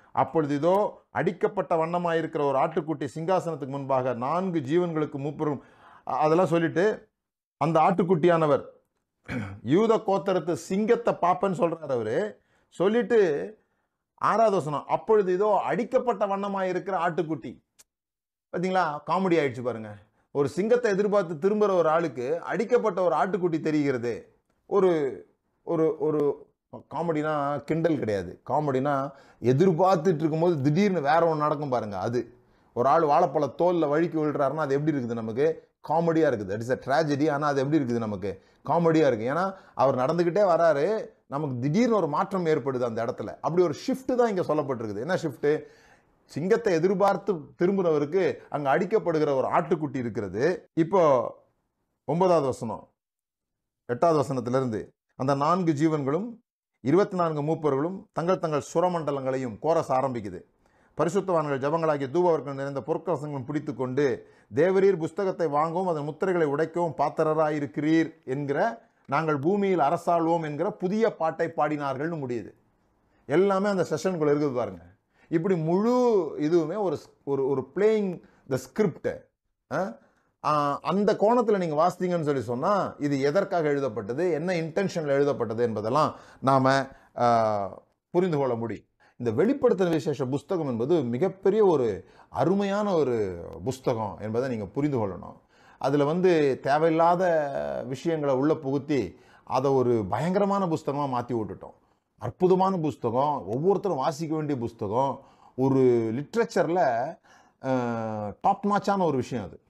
அப்பொழுது இதோ அடிக்கப்பட்ட வண்ணமாயிருக்கிற ஒரு ஆட்டுக்குட்டி சிங்காசனத்துக்கு முன்பாக நான்கு ஜீவன்களுக்கு மூப்பரும் அ- அதெல்லாம் சொல்லிட்டு அந்த ஆட்டுக்குட்டியானவர் யூத கோத்தரத்து சிங்கத்தை பாப்பன்னு சொல்றாரு அவரு சொல்லிட்டு ஆறாவது வசனம் அப்பொழுது இதோ அடிக்கப்பட்ட வண்ணமாய் இருக்கிற ஆட்டுக்குட்டி பாத்தீங்களா காமெடி ஆயிடுச்சு பாருங்க ஒரு சிங்கத்தை எதிர்பார்த்து திரும்புற ஒரு ஆளுக்கு அடிக்கப்பட்ட ஒரு ஆட்டுக்குட்டி தெரிகிறது ஒரு ஒரு ஒரு காமெடினா கிண்டல் கிடையாது காமெடினா எதிர்பார்த்துட்டு இருக்கும்போது திடீர்னு வேற ஒன்று நடக்கும் பாருங்க அது ஒரு ஆள் வாழைப்பழ தோல்ல வழுக்கி விழுறாருன்னா அது எப்படி இருக்குது நமக்கு காமெடியாக இருக்குது இட்ஸ் அ ட்ராஜடி ஆனால் அது எப்படி இருக்குது நமக்கு காமெடியாக இருக்குது ஏன்னா அவர் நடந்துக்கிட்டே வராரு நமக்கு திடீர்னு ஒரு மாற்றம் ஏற்படுது அந்த இடத்துல அப்படி ஒரு ஷிஃப்ட் தான் இங்கே சொல்லப்பட்டிருக்குது என்ன ஷிஃப்ட்டு சிங்கத்தை எதிர்பார்த்து திரும்புறவருக்கு அங்கே அடிக்கப்படுகிற ஒரு ஆட்டுக்குட்டி இருக்கிறது இப்போ ஒன்பதாவது வசனம் எட்டாவது வசனத்திலிருந்து அந்த நான்கு ஜீவன்களும் இருபத்தி நான்கு மூப்பர்களும் தங்கள் தங்கள் சுரமண்டலங்களையும் கோரஸ் ஆரம்பிக்குது பரிசுத்தவான்கள் ஜபங்களாகிய தூபவர்கள் நிறைந்த பொற்கவசங்களும் பிடித்து கொண்டு தேவரீர் புஸ்தகத்தை வாங்கவும் அதன் முத்திரைகளை உடைக்கவும் பாத்திரராய் இருக்கிறீர் என்கிற நாங்கள் பூமியில் அரசாள்வோம் என்கிற புதிய பாட்டை பாடினார்கள்னு முடியுது எல்லாமே அந்த செஷனுக்குள்ள இருக்குது பாருங்க இப்படி முழு இதுவுமே ஒரு ஸ்- ஒரு ஒரு பிளேயிங் த ஸ்கிரிப்ட் அந்த கோணத்தில் நீங்கள் வாசித்தீங்கன்னு சொல்லி சொன்னால் இது எதற்காக எழுதப்பட்டது என்ன இன்டென்ஷனில் எழுதப்பட்டது என்பதெல்லாம் நாம் புரிந்து கொள்ள முடியும் இந்த வெளிப்படுத்தின விசேஷ புஸ்தகம் என்பது மிகப்பெரிய ஒரு அருமையான ஒரு புஸ்தகம் என்பதை நீங்கள் புரிந்து கொள்ளணும் அதில் வந்து தேவையில்லாத விஷயங்களை உள்ள புகுத்தி அதை ஒரு பயங்கரமான புஸ்தகமாக மாற்றி விட்டுட்டோம் அற்புதமான புஸ்தகம் ஒவ்வொருத்தரும் வாசிக்க வேண்டிய புஸ்தகம் ஒரு லிட்ரேச்சரில் டாப் நாச்சான ஒரு விஷயம் அது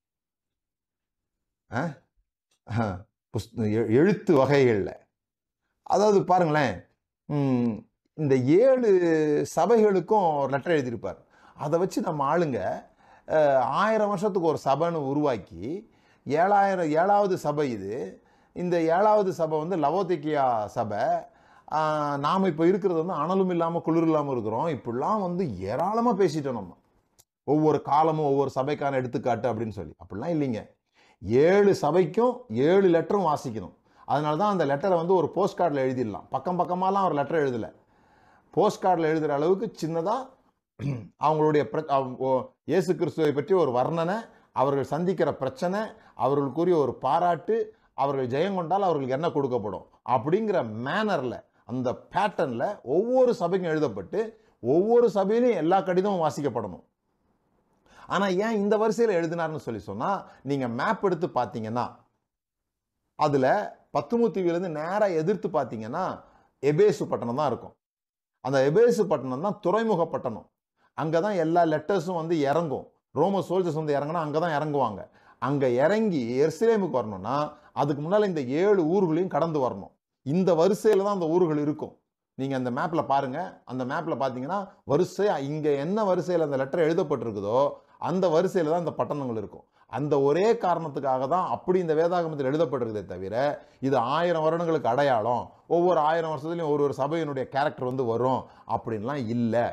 அஹ்? அஹ், புஸ்- எ- எழுத்து வகைகளில் அதாவது பாருங்களேன் ம், இந்த ஏழு சபைகளுக்கும் ஒரு லெட்டர் எழுதியிருப்பார் அதை வச்சு நம்ம ஆளுங்க அஹ், ஆயிரம் வருஷத்துக்கு ஒரு சபைன்னு உருவாக்கி ஏழாயிரம் ஏழாவது சபை இது இந்த ஏழாவது சபை வந்து லவோதிக்கியா சபை ஆஹ், நாம் இப்போ இருக்கிறது வந்து அனலும் இல்லாமல் குளிர் இல்லாமல் இருக்கிறோம் இப்படிலாம் வந்து ஏராளமாக பேசிட்டோம் நம்ம ஒவ்வொரு காலமும் ஒவ்வொரு சபைக்கான எடுத்துக்காட்டு அப்படின்னு சொல்லி அப்படிலாம் இல்லைங்க ஏழு சபைக்கும் ஏழு லெட்டரும் வாசிக்கணும் அதனால தான் அந்த லெட்டரை வந்து ஒரு போஸ்ட் கார்டில் எழுதிடலாம் பக்கம் பக்கமாலாம் ஒரு லெட்டர் எழுதலை போஸ்ட் கார்டில் எழுதுகிற அளவுக்கு சின்னதாக அவங்களுடைய பிர- அவங்க- ஓ- இயேசு கிறிஸ்துவை பற்றி ஒரு வர்ணனை அவர்கள் சந்திக்கிற பிரச்சனை அவர்களுக்குரிய ஒரு பாராட்டு அவர்கள் ஜெயம் கொண்டால் அவர்களுக்கு என்ன கொடுக்கப்படும் அப்படிங்கிற மேனரில் அந்த பேட்டர்னில் ஒவ்வொரு சபைக்கும் எழுதப்பட்டு ஒவ்வொரு சபையிலையும் எல்லா கடிதமும் வாசிக்கப்படணும் ஆனால் ஏன் இந்த வரிசையில் எழுதினார்னு சொல்லி சொன்னால் நீங்கள் மேப் எடுத்து பார்த்தீங்கன்னா அதில் பத்துமுத்திவிலேருந்து நேராக எதிர்த்து பார்த்தீங்கன்னா எபேசு பட்டணம் தான் இருக்கும் அந்த எபேசு பட்டணம் தான் துறைமுக பட்டணம் அங்கே தான் எல்லா லெட்டர்ஸும் வந்து இறங்கும் ரோம சோல்ஜர்ஸ் வந்து இறங்கினா அங்கே தான் இறங்குவாங்க அங்கே இறங்கி எர்சிலேமுக்கு வரணும்னா அதுக்கு முன்னால் இந்த ஏழு ஊர்களையும் கடந்து வரணும் இந்த வரிசையில் தான் அந்த ஊர்கள் இருக்கும் நீங்கள் அந்த மேப்பில் பாருங்கள் அந்த மேப்பில் பார்த்தீங்கன்னா வரிசை இங்கே என்ன வரிசையில் அந்த லெட்டர் எழுதப்பட்டிருக்குதோ அந்த வரிசையில் தான் இந்த பட்டணங்கள் இருக்கும் அந்த ஒரே காரணத்துக்காக தான் அப்படி இந்த வேதாகமத்தில் எழுதப்பட்டிருக்குதே தவிர இது ஆயிரம் வருடங்களுக்கு அடையாளம் ஒவ்வொரு ஆயிரம் வருஷத்துலையும் ஒரு ஒரு சபையினுடைய கேரக்டர் வந்து வரும் அப்படின்லாம் இல்லை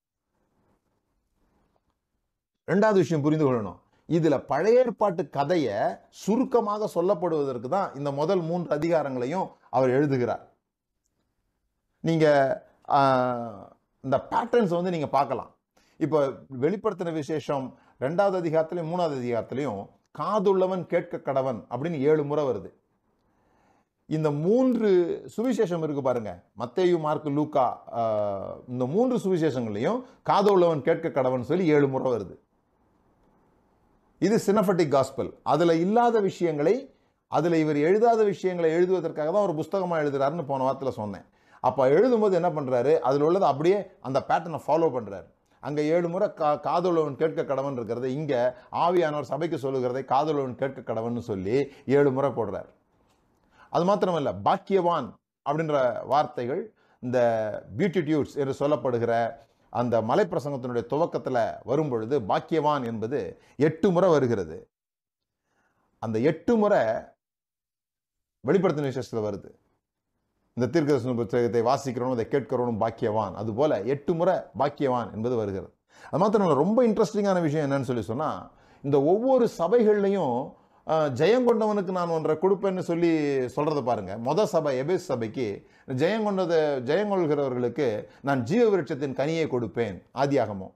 ரெண்டாவது விஷயம் புரிந்து கொள்ளணும் இதுல பழைய ஏற்பாட்டு கதையை சுருக்கமாக சொல்லப்படுவதற்கு தான் இந்த முதல் மூன்று அதிகாரங்களையும் அவர் எழுதுகிறார் நீங்க ஆஹ், இந்த பேட்டர்ன்ஸ் வந்து நீங்க பார்க்கலாம் இப்போ வெளிப்படுத்தின விசேஷம் ரெண்டாவது அதிகாரத்திலையும் மூணாவது அதிகாரத்திலையும் காதுள்ளவன் கேட்க கடவன் அப்படின்னு ஏழு முறை வருது இந்த மூன்று சுவிசேஷம் இருக்கு பாருங்க மத்தேயு மார்க்கு லூக்கா ஆஹ், இந்த மூன்று சுவிசேஷங்களையும் காதுள்ளவன் கேட்க கடவன் சொல்லி ஏழு முறை வருது இது சினபட்டிக் காஸ்பல் அதுல இல்லாத விஷயங்களை அதுல இவர் எழுதாத விஷயங்களை எழுதுவதற்காக தான் ஒரு புஸ்தகமா எழுதுறாருன்னு போன வாரத்தில் சொன்னேன் அப்போ எழுதும்போது என்ன பண்றாரு அதில் உள்ளதை அப்படியே அந்த பேட்டர்னை ஃபாலோ பண்றாரு அங்க ஏழு முறை கா காதுள்ளவன் கேட்க கடவன் இருக்கிறது இங்க ஆவியானவர் சபைக்கு சொல்லுகிறதை காதுள்ளவன் கேட்க கடவன் சொல்லி ஏழு முறை போடுறார் அது மாத்திரமல்ல பாக்கியவான் அப்படின்ற வார்த்தைகள் இந்த பியூட்டிடியூட்ஸ் என்று சொல்லப்படுகிற அந்த மலைப்பிரசங்கத்தினுடைய துவக்கத்தில் வரும் பொழுது பாக்கியவான் என்பது எட்டு முறை வருகிறது அந்த எட்டு முறை வெளிப்படுத்தின விசேஷத்தில் வருது இந்த தீர்க்கதரிசன புத்தகத்தை வாசிக்கிறவனும் அதை கேட்கிறவனும் பாக்கியவான் அதுபோல எட்டு முறை பாக்கியவான் என்பது வருகிறது அது மாத்திரம் இல்ல, ரொம்ப இன்ட்ரெஸ்டிங்கான விஷயம் என்னன்னு சொல்லி சொன்னால் இந்த ஒவ்வொரு சபைகள்லையும் அஹ், ஜெயம் கொண்டவனுக்கு நான் ஒன்றை கொடுப்பேன்னு சொல்லி சொல்றத பாருங்க மொத சபை எபேஸ் சபைக்கு ஜெயம் கொண்டது ஜெயம் கொள்கிறவர்களுக்கு நான் ஜீவ விருட்சத்தின் கனியை கொடுப்பேன் ஆதியாகமம்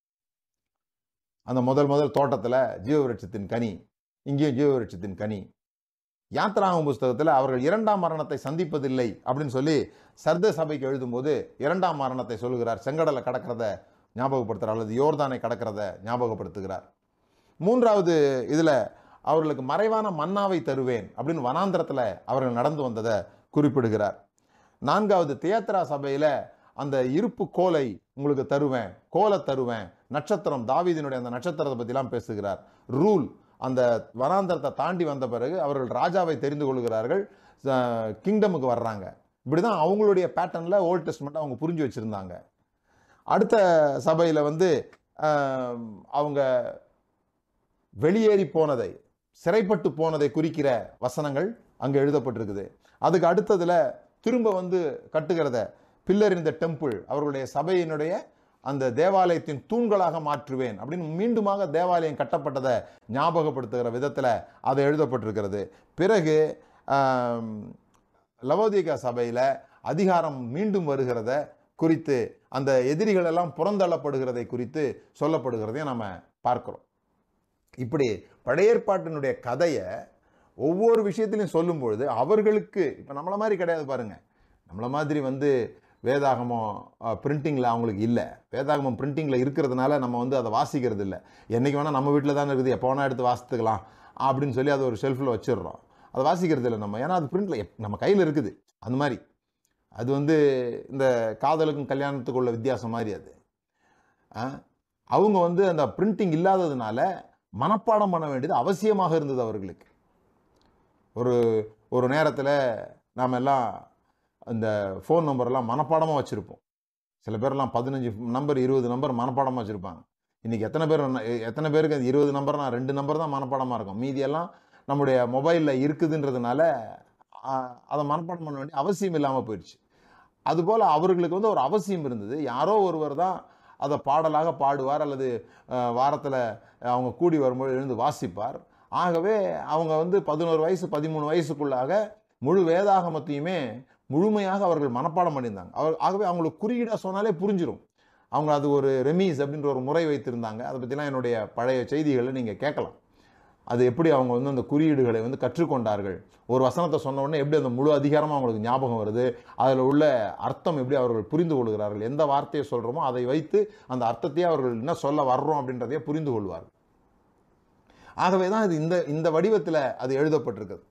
அந்த முதல் முதல் தோட்டத்தில் ஜீவ விருட்சத்தின் கனி இங்கேயும் ஜீவ விருட்சத்தின் கனி யாத்ராகும் புஸ்தகத்தில் அவர்கள் இரண்டாம் மரணத்தை சந்திப்பதில்லை அப்படின்னு சொல்லி சர்த சபைக்கு எழுதும்போது இரண்டாம் மரணத்தை சொல்லுகிறார் செங்கடலை கடக்கிறத ஞாபகப்படுத்துகிறார் அல்லது யோர்தானை கடக்கிறத ஞாபகப்படுத்துகிறார் மூன்றாவது இதில் அவர்களுக்கு மறைவான மன்னாவை தருவேன் அப்படின்னு வனாந்திரத்தில் அவர்கள் நடந்து வந்ததை குறிப்பிடுகிறார் நான்காவது தியேத்ரா சபையில் அந்த இருப்பு கோலை உங்களுக்கு தருவேன் கோலை தருவேன் நட்சத்திரம் தாவீதினுடைய அந்த நட்சத்திரத்தை பற்றிலாம் பேசுகிறார் ரூல் அந்த வனாந்தரத்தை தாண்டி வந்த பிறகு அவர்கள் ராஜாவை தெரிந்து கொள்கிறார்கள் கிங்டமுக்கு வர்றாங்க இப்படிதான் அவங்களுடைய பேட்டர்னில் ஓல்ட் டெஸ்ட்மெண்ட் அவங்க புரிஞ்சு வச்சுருந்தாங்க அடுத்த சபையில் வந்து ஆம், அவங்க வெளியேறி போனதை சிறைப்பட்டு போனதை குறிக்கிற வசனங்கள் அங்கே எழுதப்பட்டிருக்குது அதுக்கு அடுத்ததுல திரும்ப வந்து கட்டுகிறத பில்லர் இந்த டெம்பிள் அவர்களுடைய சபையினுடைய அந்த தேவாலயத்தின் தூண்களாக மாற்றுவேன் அப்படின்னு மீண்டுமாக தேவாலயம் கட்டப்பட்டதை ஞாபகப்படுத்துகிற விதத்தில் அது எழுதப்பட்டிருக்கிறது பிறகு ஆம், லவோதிகா சபையில் அதிகாரம் மீண்டும் வருகிறத குறித்து அந்த எதிரிகள் எல்லாம் புறந்தள்ளப்படுகிறதை குறித்து சொல்லப்படுகிறதையும் நம்ம பார்க்கிறோம் இப்படி பழைய ஏற்பாட்டினுடைய கதையை ஒவ்வொரு விஷயத்திலையும் சொல்லும் பொழுது அவர்களுக்கு இப்போ நம்மள மாதிரி கிடையாது பாருங்க நம்மள மாதிரி வந்து வேதாகமம் பிரிண்டிங்கில் அவங்களுக்கு இல்லை வேதாகமம் பிரிண்டிங்கில் இருக்கிறதுனால நம்ம வந்து அதை வாசிக்கிறது இல்லை என்றைக்கு வேணால் நம்ம வீட்டில் தானே இருக்குது எப்போ வேணால் எடுத்து வாசித்துக்கலாம் அப்படின்னு சொல்லி அதை ஒரு ஷெல்ஃபில் வச்சிடுறோம் அதை வாசிக்கிறது இல்லை நம்ம ஏன்னா அது பிரிண்டில் நம்ம கையில் இருக்குது அந்த மாதிரி அது வந்து இந்த காதலுக்கும் கல்யாணத்துக்கும் உள்ள வித்தியாசம் மாதிரி அது ஆ? அவங்க வந்து அந்த பிரிண்டிங் இல்லாததுனால மனப்பாடம் பண்ண வேண்டியது அவசியமாக இருந்தது அவர்களுக்கு ஒரு ஒரு நேரத்தில் நாம் எல்லாம் இந்த ஃபோன் நம்பர்லாம் மனப்பாடமாக வச்சுருப்போம் சில பேர்லாம் பதினஞ்சு நம்பர் இருபது நம்பர் மனப்பாடமாக வச்சுருப்பாங்க இன்றைக்கி எத்தனை பேர் எத்தனை பேருக்கு அது இருபது நம்பர்னா ரெண்டு நம்பர் தான் மனப்பாடமாக இருக்கும் மீதியெல்லாம் நம்முடைய மொபைலில் இருக்குதுன்றதுனால ஆ, அதை மனப்பாடம் பண்ண வேண்டிய அவசியம் இல்லாமல் போயிடுச்சு அதுபோல் அவர்களுக்கு வந்து ஒரு அவசியம் இருந்தது யாரோ ஒருவர் தான் அதை பாடலாக பாடுவார் அல்லது வாரத்தில் அவங்க கூடி வரும்போது எழுந்து வாசிப்பார் ஆகவே அவங்க வந்து பதினோரு வயசு பதிமூணு வயசுக்குள்ளாக முழு வேதாகமத்தையுமே முழுமையாக அவர்கள் மனப்பாடம் பண்ணியிருந்தாங்க அவர் ஆகவே அவங்களுக்கு குறியீடாக சொன்னாலே புரிஞ்சிடும் அவங்க அது ஒரு ரெமீஸ் அப்படின்ற ஒரு முறை வைத்திருந்தாங்க அதை பற்றிலாம் என்னுடைய பழைய செய்திகளை நீங்கள் கேட்கலாம் அது எப்படி அவங்க வந்து அந்த குறியீடுகளை வந்து கற்றுக்கொண்டார்கள் ஒரு வசனத்தை சொன்ன உடனே எப்படி அந்த முழு அதிகாரமாக அவங்களுக்கு ஞாபகம் வருது அதில் உள்ள அர்த்தம் எப்படி அவர்கள் புரிந்து கொள்கிறார்கள் எந்த வார்த்தையை சொல்கிறோமோ அதை வைத்து அந்த அர்த்தத்தையே அவர்கள் என்ன சொல்ல வர்றோம் அப்படின்றதையே புரிந்து கொள்வார்கள் ஆகவே தான் இது இந்த இந்த வடிவத்தில் அது எழுதப்பட்டிருக்குது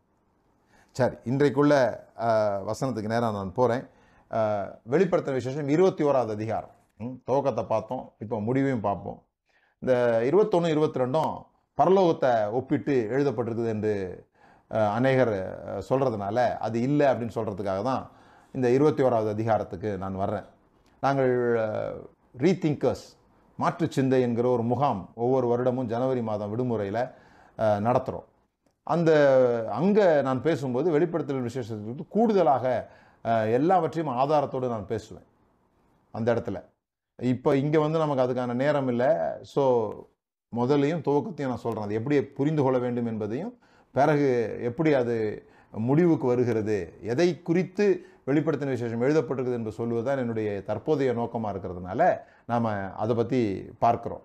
சரி இன்றைக்குள்ள அஹ், வசனத்துக்கு நேரம் நான் போகிறேன் வெளிப்படுத்தின விசேஷம் இருபத்தி ஓராவது அதிகாரம் ம், துவக்கத்தை பார்த்தோம் இப்போ முடிவையும் பார்ப்போம் இந்த இருபத்தொன்று இருபத்தி ரெண்டும் பரலோகத்தை ஒப்பிட்டு எழுதப்பட்டிருக்குது என்று அஹ், அநேகர் அஹ், சொல்றதுனால அது இல்லை அப்படின்னு சொல்கிறதுக்காக தான் இந்த இருபத்தி ஓராவது அதிகாரத்துக்கு நான் வர்றேன் நாங்கள் ரீதிங்கர்ஸ் மாற்று சிந்தை என்கிற ஒரு முகாம் ஒவ்வொரு வருடமும் ஜனவரி மாதம் விடுமுறையில் நடத்துகிறோம் அந்த அங்கே நான் பேசும்போது வெளிப்படுத்தல் விசேஷத்துக்கு கூடுதலாக அஹ், எல்லாவற்றையும் ஆதாரத்தோடு நான் பேசுவேன் அந்த இடத்துல இப்போ இங்கே வந்து நமக்கு அதுக்கான நேரம் இல்லை ஸோ முதலையும் துவக்கத்தையும் நான் சொல்கிறேன் அது எப்படி புரிந்து கொள்ள வேண்டும் என்பதையும் பிறகு எப்படி அது முடிவுக்கு வருகிறது எதை குறித்து வெளிப்படுத்தின விசேஷம் எழுதப்பட்டிருக்குது என்று சொல்லுவதுதான் என்னுடைய தற்போதைய நோக்கமாக இருக்கிறதுனால நாம் அதை பற்றி பார்க்குறோம்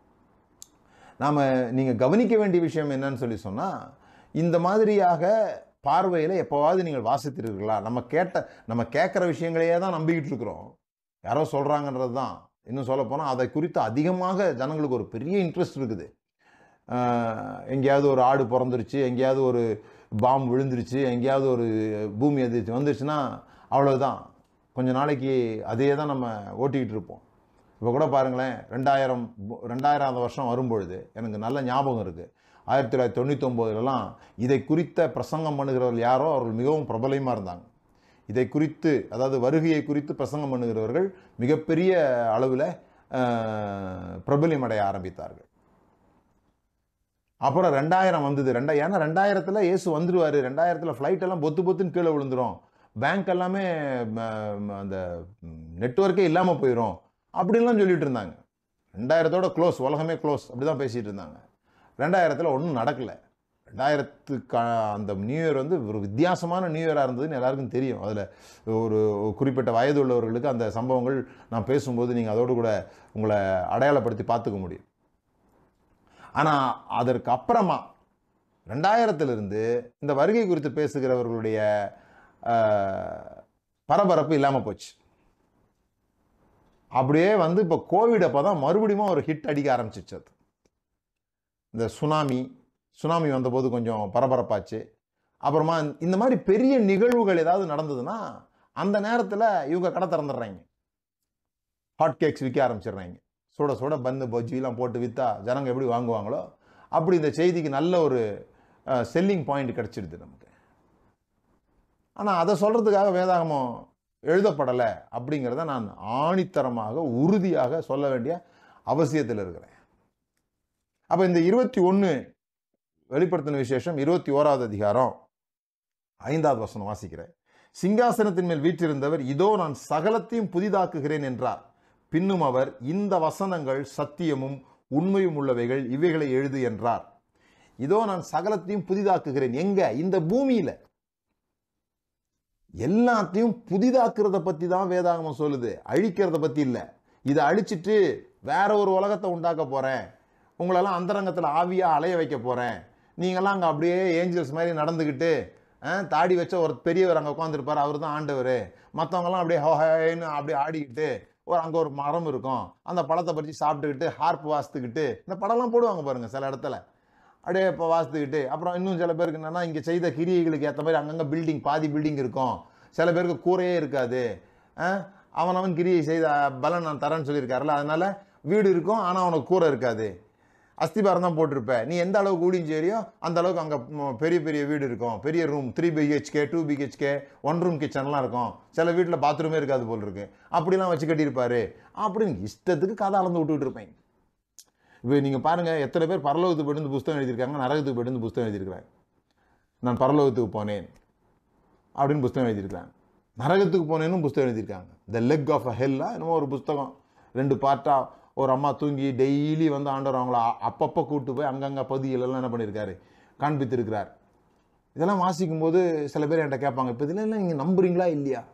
நாம் நீங்கள் கவனிக்க வேண்டிய விஷயம் என்னன்னு சொல்லி சொன்னால் இந்த மாதிரியாக பார்வையில் எப்போவாவது நீங்கள் வாசித்திருக்கிறீர்களா நம்ம கேட்ட நம்ம கேட்குற விஷயங்களையே தான் நம்பிக்கிட்டு இருக்கிறோம் யாரோ சொல்கிறாங்கன்றது தான் இன்னும் சொல்ல போனால் அதை குறித்து அதிகமாக ஜனங்களுக்கு ஒரு பெரிய இன்ட்ரெஸ்ட் இருக்குது ஆஹ் எங்கேயாவது ஒரு ஆடு பிறந்துருச்சு எங்கேயாவது ஒரு பாம்பு விழுந்துருச்சு எங்கேயாவது ஒரு பூமி அதிர்ச்சி வந்துருச்சுன்னா அவ்வளவுதான் கொஞ்ச நாளைக்கு அதையே தான் நம்ம ஓட்டிக்கிட்டு இருப்போம் இப்போ கூட பாருங்களேன் ரெண்டாயிரம் ரெண்டாயிரம் வருஷம் வரும்பொழுது எனக்கு நல்ல ஞாபகம் இருக்குது ஆயிரத்தி தொள்ளாயிரத்தி தொண்ணூத்தொம்போதுலலாம் இதை குறித்த பிரசங்கம் பண்ணுகிறவர்கள் யாரோ அவர்கள் மிகவும் பிரபலமாக இருந்தாங்க இதை குறித்து அதாவது வருகையை குறித்து பிரசங்கம் பண்ணுகிறவர்கள் மிகப்பெரிய அளவில் பிரபலியம் அடைய ஆரம்பித்தார்கள் அப்புறம் ரெண்டாயிரம் வந்தது ரெண்டா ஏன்னா ரெண்டாயிரத்தில் இயேசு வந்துடுவார் ரெண்டாயிரத்தில் ஃப்ளைட் எல்லாம் பொத்து பொத்துன்னு கீழே விழுந்துரும் பேங்க் எல்லாமே ம, ம, அந்த நெட்ஒர்க்கே இல்லாமல் போயிடும் அப்படின்லாம் சொல்லிட்டு இருந்தாங்க ரெண்டாயிரத்தோட க்ளோஸ் உலகமே க்ளோஸ் அப்படி தான் பேசிகிட்டு இருந்தாங்க ரெண்டாயிரத்தில் ஒன்றும் நடக்கலை ரெண்டாயிரத்துக்கு அந்த நியூ இயர் வந்து ஒரு வித்தியாசமான நியூ இயராக இருந்ததுன்னு எல்லாருக்கும் தெரியும் அதில் ஒரு ஒரு குறிப்பிட்ட வயது உள்ளவர்களுக்கு அந்த சம்பவங்கள் நான் பேசும்போது நீங்கள் அதோடு கூட உங்களை அடையாளப்படுத்தி பார்த்துக்க முடியும் ஆனால் அதற்கு அப்புறமா ரெண்டாயிரத்திலிருந்து இந்த வருகை குறித்து பேசுகிறவர்களுடைய ஆஹ், பரபரப்பு இல்லாமல் போச்சு அப்படியே வந்து இப்போ கோவிட் அப்போ தான் மறுபடியும் ஒரு ஹிட் அடிக்க ஆரம்பிச்சிச்சு அது இந்த சுனாமி சுனாமி வந்தபோது கொஞ்சம் பரபரப்பாச்சு அப்புறமா இந்த மாதிரி பெரிய நிகழ்வுகள் ஏதாவது நடந்ததுன்னா அந்த நேரத்தில் இவங்க கடை திறந்துடுறாங்க ஹாட் கேக்ஸ் விற்க ஆரம்பிச்சிடுறாங்க சுட சுட பன்னு பஜ்ஜிலாம் போட்டு விற்றா ஜனங்க எப்படி வாங்குவாங்களோ அப்படி இந்த செய்திக்கு நல்ல ஒரு செல்லிங் பாயிண்ட் கிடச்சிடுது நமக்கு ஆனால் அதை சொல்கிறதுக்காக வேதாகமம் எழுதப்படலை அப்படிங்கிறத நான் ஆணித்தரமாக உறுதியாக சொல்ல வேண்டிய அவசியத்தில் இருக்கிறேன் அப்போ இந்த இருபத்தி ஒன்று வெளிப்படுத்தின விசேஷம் இருபத்தி ஓராவது அதிகாரம் ஐந்தாவது வசனம் வாசிக்கிறேன் சிங்காசனத்தின் மேல் வீற்றிருந்தவர் இதோ நான் சகலத்தையும் புதிதாக்குகிறேன் என்றார் பின்னும் அவர் இந்த வசனங்கள் சத்தியமும் உண்மையும் உள்ளவைகள் இவைகளை எழுது என்றார் இதோ நான் சகலத்தையும் புதிதாக்குகிறேன் எங்க இந்த பூமியில எல்லாத்தையும் புதிதாக்குறத பத்தி தான் வேதாகமம் சொல்லுது அழிக்கிறத பத்தி இல்ல இதை அழிச்சிட்டு வேற ஒரு உலகத்தை உண்டாக்க போறேன் உங்களெல்லாம் அந்தரங்கத்தில் ஆவியா அலைய வைக்க போறேன் நீங்கெல்லாம் அங்கே அப்படியே ஏஞ்சல்ஸ் மாதிரி நடந்துக்கிட்டு அஹ், தாடி வச்ச ஒரு பெரியவர் அங்கே உட்காந்துருப்பார் அவர் தான் ஆண்டவர் மற்றவங்கலாம் அப்படியே ஹோஹேன்னு அப்படியே ஆடிக்கிட்டு ஒரு அங்கே ஒரு மரம் இருக்கும் அந்த பழத்தை பறித்து சாப்பிட்டுக்கிட்டு ஹார்ப் வாசித்துக்கிட்டு இந்த படம்லாம் போடுவாங்க பாருங்க சில இடத்துல அப்படியே இப்போ வாசித்துக்கிட்டு அப்புறம் இன்னும் சில பேருக்கு என்னன்னா இங்கே செய்த கிரியைகளுக்கு ஏற்ற மாதிரி அங்கங்கே பில்டிங் பாதி பில்டிங் இருக்கும் சில பேருக்கு கூரையே இருக்காது அஹ், அவன் அவன் கிரியை செய்த பலன் நான் தரேன்னு சொல்லியிருக்காருல்ல அதனால வீடு இருக்கும் ஆனால் அவனுக்கு கூரை இருக்காது அஸ்திபாரம் தான் போட்டிருப்ப நீ எந்த அளவுக்கு ஊழியம் செய்யறியோ அந்த அளவுக்கு அங்கே பெரிய பெரிய வீடு இருக்கும் பெரிய room three BHK two BHK one room கிச்சன்லாம் இருக்கும் சில வீட்டில் பாத்ரூமே இருக்காது போல் இருக்கு அப்படிலாம் வச்சு கட்டியிருப்பாரு அப்படின்னு இஷ்டத்துக்கு கதை அளந்து விட்டுட்டு இருப்பேன் இப்போ நீங்கள் பாருங்கள் எத்தனை பேர் பரலோகத்துக்கு போயிட்டு வந்து புஸ்தகம் எழுதியிருக்காங்க நரகத்துக்கு போயிட்டு வந்து புஸ்தகம் எழுதியிருக்கிறாங்க நான் பரலோகத்துக்கு போனேன் அப்படின்னு புஸ்தகம் எழுதியிருக்காங்க நரகத்துக்கு போனேன்னு புஸ்தகம் எழுதியிருக்காங்க த லெக் ஆஃப் அ ஹெல்லா என்னமோ ஒரு புஸ்தகம் ரெண்டு பார்ட்டாக ஒரு அம்மா தூங்கி டெய்லி வந்து ஆண்டவர் அவங்கள அ- அப்பப்போ கூட்டு போய் அங்கங்கே பகுதிகளெல்லாம் என்ன பண்ணியிருக்காரு காண்பித்திருக்கிறார் இதெல்லாம் வாசிக்கும் போது சில பேர் என்கிட்ட கேட்பாங்க இப்போ இதெல்லாம் நீங்கள் நம்புறீங்களா இல்லையா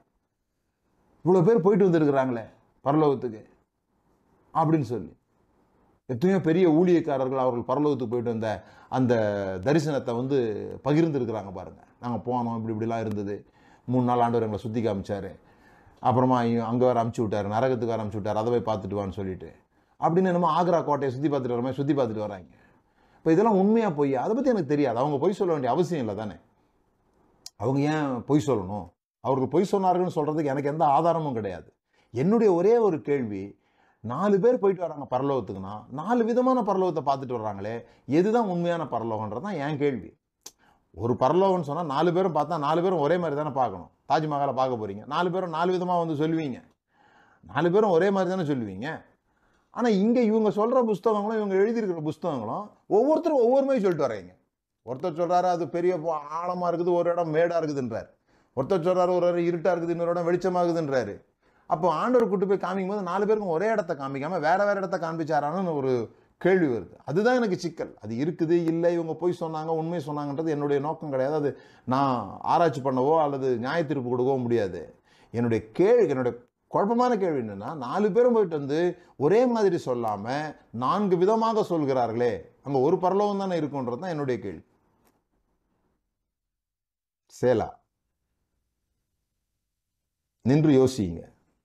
இவ்வளோ பேர் போயிட்டு வந்திருக்கிறாங்களே பரலோகத்துக்கு அப்படின்னு சொல்லி எத்தனையோ பெரிய ஊழியக்காரர்கள் அவர்கள் பரலோகத்துக்கு போயிட்டு வந்த அந்த தரிசனத்தை வந்து பகிர்ந்துருக்கிறாங்க பாருங்க நாங்கள் போனோம் இப்படி இப்படிலாம் இருந்தது மூணு நாள் ஆண்டவர் எங்களை சுற்றி காமிச்சாரு அப்புறமா அங்கே வேறு அமுச்சு விட்டார் நரகத்துக்கு வேறு அமுச்சு விட்டார் அதை போய் பார்த்துட்டு வான்னு சொல்லிட்டு அப்படின்னு என்னமோ ஆக்ரா கோட்டையை சுற்றி பார்த்துட்டு வர மாதிரி சுற்றி பார்த்துட்டு வராங்க இப்போ இதெல்லாம் உண்மையாக பொய் அதை பற்றி எனக்கு தெரியாது அவங்க பொய் சொல்ல வேண்டிய அவசியம் இல்லை தானே அவங்க ஏன் பொய் சொல்லணும் அவர்கள் பொய் சொன்னார்கள்னு சொல்கிறதுக்கு எனக்கு எந்த ஆதாரமும் கிடையாது என்னுடைய ஒரே ஒரு கேள்வி நாலு பேர் போயிட்டு வராங்க பரலோகத்துக்குன்னா நாலு விதமான பரலோகத்தை பார்த்துட்டு வர்றாங்களே எதுதான் உண்மையான பரலோகன்றது தான் என் கேள்வி ஒரு பரலோகம்னு சொன்னால் நாலு பேரும் பார்த்தா நாலு பேரும் ஒரே மாதிரி தானே பார்க்கணும் தாஜ்மஹாலை பார்க்க போகிறீங்க நாலு பேரும் நாலு விதமாக வந்து சொல்லுவீங்க நாலு பேரும் ஒரே மாதிரி தானே சொல்லுவீங்க ஆனால் இங்கே இவங்க சொல்கிற புஸ்தகங்களும் இவங்க எழுதியிருக்கிற புஸ்தகங்களும் ஒவ்வொருத்தரும் ஒவ்வொரு மாதிரி சொல்லிட்டு வர்றீங்க ஒருத்தர் சொல்கிறாரு அது பெரிய ஆழமாக இருக்குது ஒரு இடம் மேடாக இருக்குதுன்றார் ஒருத்தர் சொல்கிறாரு ஒரு இடம் இருட்டாக இருக்குது இன்னொரு இடம் வெளிச்சமாகுதுன்றாரு அப்போ ஆண்டவர் கூட்டு போய் காமிக்கும் போது நாலு பேருக்கும் ஒரே இடத்த காமிக்காம வேற வேற இடத்த காண்பிச்சாரான்னு ஒரு கேள்வி வருது அதுதான் எனக்கு சிக்கல் அது இருக்குது இல்லை இவங்க போய் சொன்னாங்க உண்மை சொன்னாங்கன்றது என்னுடைய நோக்கம் கிடையாது அது நான் ஆராய்ச்சி பண்ணவோ அல்லது நியாய தீர்ப்பு கொடுக்கவோ முடியாது என்னுடைய கேள்வி என்னுடைய குழப்பமான கேள்வி என்னன்னா நாலு பேரும் போயிட்டு வந்து ஒரே மாதிரி சொல்லாம நான்கு விதமாக சொல்கிறார்களே அங்க ஒரு பரலோகம் தானே இருக்குன்றது தான் என்னுடைய கேள்வி சேலா நின்று யோசிங்க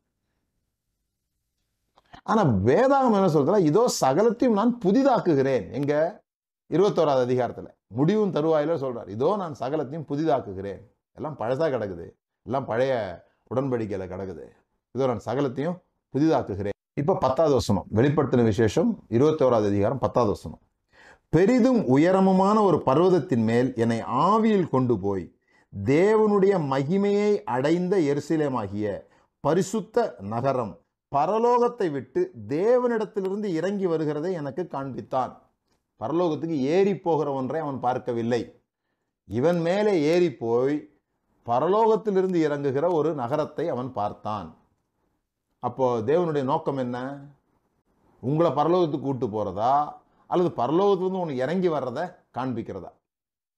ஆனா வேதாகம் என்ன சொல்றா இதோ சகலத்தையும் நான் புதிதாக்குகிறேன் எங்க இருபத்தோராது அதிகாரத்துல முடிவும் தருவாயில சொல்றார் இதோ நான் சகலத்தையும் புதிதாக்குகிறேன் எல்லாம் பழசா கிடக்குது எல்லாம் பழைய உடன்படிக்கையில கிடக்குது இதோ நான் சகலத்தையும் புதிதாக்குகிறேன் இப்ப பத்தாவது வசனம் வெளிப்படுத்தின விசேஷம் இருபத்தோராது அதிகாரம் பத்தாவது வசனம் பெரிதும் உயரமுமான ஒரு பர்வதத்தின் மேல் என்னை ஆவியில் கொண்டு போய் தேவனுடைய மகிமையை அடைந்த எருசலேமாகிய பரிசுத்த நகரம் பரலோகத்தை விட்டு தேவனிடத்திலிருந்து இறங்கி வருகிறதை எனக்கு காண்பித்தான் பரலோகத்துக்கு ஏறி போகிற ஒன்றை அவன் பார்க்கவில்லை இவன் மேலே ஏறி போய் பரலோகத்திலிருந்து இறங்குகிற ஒரு நகரத்தை அவன் பார்த்தான் அப்போ தேவனுடைய நோக்கம் என்ன உங்களை பரலோகத்துக்கு கூட்டு போறதா அல்லது பரலோகத்திலிருந்து உனக்கு இறங்கி வர்றத காண்பிக்கிறதா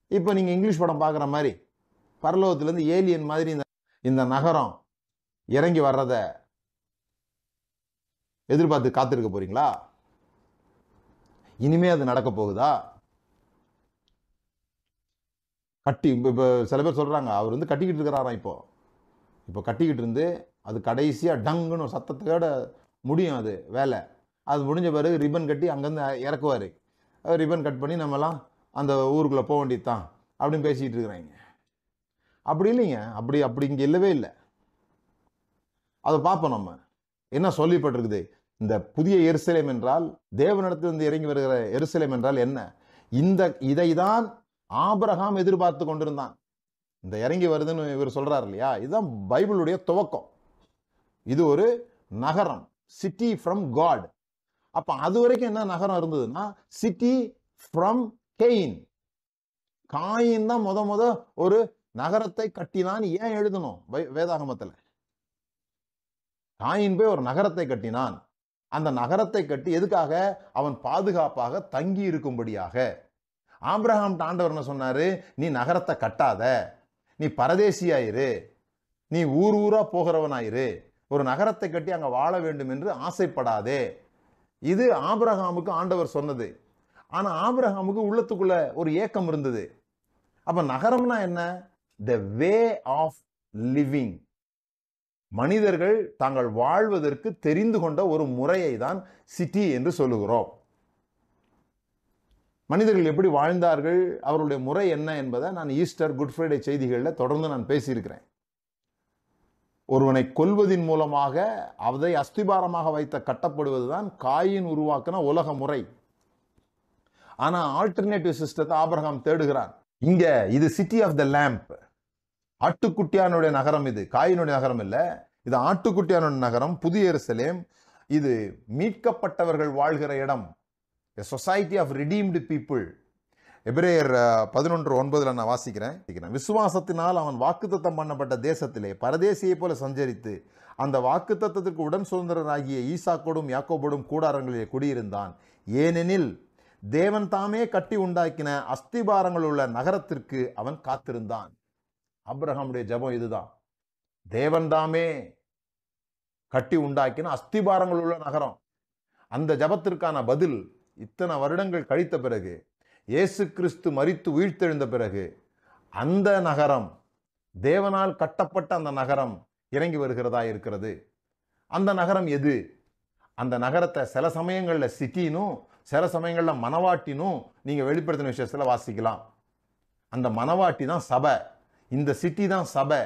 இப்போ நீங்கள் இங்கிலீஷ் படம் பார்க்குற மாதிரி பரலோகத்துலேருந்து ஏலியன் மாதிரி இந்த இந்த நகரம் இறங்கி வர்றத எதிர்பார்த்து காத்திருக்க போறீங்களா இனிமே அது நடக்க போகுதா கட்டி இப்போ இப்போ சில பேர் சொல்கிறாங்க அவர் வந்து கட்டிக்கிட்டு இருக்கிறாராம் இப்போ இப்போ கட்டிக்கிட்டு இருந்து அது கடைசியாக டங்குன்னு ஒரு சத்தத்தோட முடியும் அது வேலை அது முடிஞ்ச பிறகு ரிப்பன் கட்டி அங்கேருந்து இறக்குவார் ரிப்பன் கட் பண்ணி நம்மலாம் அந்த ஊருக்குள்ளே போக வேண்டியது தான் அப்படின்னு பேசிக்கிட்டு இருக்கிறாங்க அப்படி இல்லைங்க அப்படி அப்படி இங்கே இல்லவே இல்லை அதை பார்ப்போம் நம்ம என்ன சொல்லப்பட்டிருக்குது இந்த புதிய எருசலேம் என்றால் தேவனிடத்திலிருந்து இறங்கி வருகிற எருசலேம் என்றால் என்ன இந்த இதை தான் ஆபிரகாம் எதிர்பார்த்து கொண்டிருந்தான் இந்த இறங்கி வருதுன்னு இவர் சொல்றார் இல்லையா இதுதான் பைபிளுடைய துவக்கம் இது ஒரு நகரம் சிட்டி ஃப்ரம் காட் அப்ப அது வரைக்கும் என்ன நகரம் இருந்ததுன்னா சிட்டி ஃப்ரம் கெயின் காயின் தான் முத முத ஒரு நகரத்தை கட்டினான் ஏன் எழுதணும் வை- வேதாகமத்துல காயின் போய் ஒரு நகரத்தை கட்டினான் அந்த நகரத்தை கட்டி எதுக்காக அவன் பாதுகாப்பாக தங்கி இருக்கும்படியாக ஆபிரகாம் ஆண்டவர் என்ன சொன்னாரு நீ நகரத்தை கட்டாத நீ பரதேசியாயிரு நீ ஊர் ஊரா போகிறவனாயிரு ஒரு நகரத்தை கட்டி அங்க வாழ வேண்டும் என்று ஆசைப்படாதே இது ஆபிரகாமுக்கு ஆண்டவர் சொன்னது ஆனா ஆபிரகாமுக்கு உள்ளத்துக்குள்ள ஒரு ஏக்கம் இருந்தது அப்ப நகரம்னா என்ன த வே ஆஃப் லிவிங் மனிதர்கள் தாங்கள் வாழ்வதற்கு தெரிந்து கொண்ட ஒரு முறையை தான் சிட்டி என்று சொல்லுகிறோம் மனிதர்கள் எப்படி வாழ்ந்தார்கள் அவருடைய முறை என்ன என்பதை நான் ஈஸ்டர் குட் ஃப்ரைடே செய்திகளில் தொடர்ந்து நான் பேசியிருக்கிறேன் ஒருவனை கொல்வதின் மூலமாக அதை அஸ்திபாரமாக வைத்த கட்டப்படுவதுதான் காயின் உருவாக்கின உலக முறை ஆனா ஆல்டர்னேட்டிவ் சிஸ்டத்தை ஆபிரகாம் தேடுகிறான் இங்க இது சிட்டி ஆஃப் த லேம்ப் ஆட்டுக்குட்டியானுடைய நகரம் இது காயினுடைய நகரம் இல்ல இது ஆட்டுக்குட்டியானுடைய நகரம் புதிய எருசலேம் இது மீட்கப்பட்டவர்கள் வாழ்கிற இடம் சொசைட்டி ஆஃப் ரிடீம்டு பீப்புள் எபிரேயர் பதினொன்று ஒன்பதுல நான் வாசிக்கிறேன் வாசிக்கிறேன். விசுவாசத்தினால் அவன் வாக்குத்தத்தம் பண்ணப்பட்ட தேசத்திலே பரதேசியைப் போல சஞ்சரித்து அந்த வாக்குத்தத்தத்திற்கு உடன் சுதந்திரராகிய ஈசாக்கோடும் யாக்கோபோடும் கூடாரங்களிலே குடியிருந்தான் ஏனெனில் தேவன் தாமே கட்டி உண்டாக்கின அஸ்திபாரங்கள் உள்ள நகரத்திற்கு அவன் காத்திருந்தான் அப்ரஹாமுடைய ஜெபம் இதுதான் தேவன் தாமே கட்டி உண்டாக்கின அஸ்திபாரங்கள் உள்ள நகரம் அந்த ஜெபத்திற்கான பதில் இத்தனை வருடங்கள் கழித்த பிறகு இயேசு கிறிஸ்து மரித்து உயிர்த்தெழுந்த பிறகு அந்த நகரம் தேவனால் கட்டப்பட்ட அந்த நகரம் இறங்கி வருகிறதா இருக்கிறது அந்த நகரம் எது அந்த நகரத்தை சில சமயங்களில் சிட்டினும் சில சமயங்களில் மனவாட்டினும் நீங்க வெளிப்படுத்தின விஷயத்துல வாசிக்கலாம் அந்த மனவாட்டி தான் சபை இந்த சிட்டி தான் சபை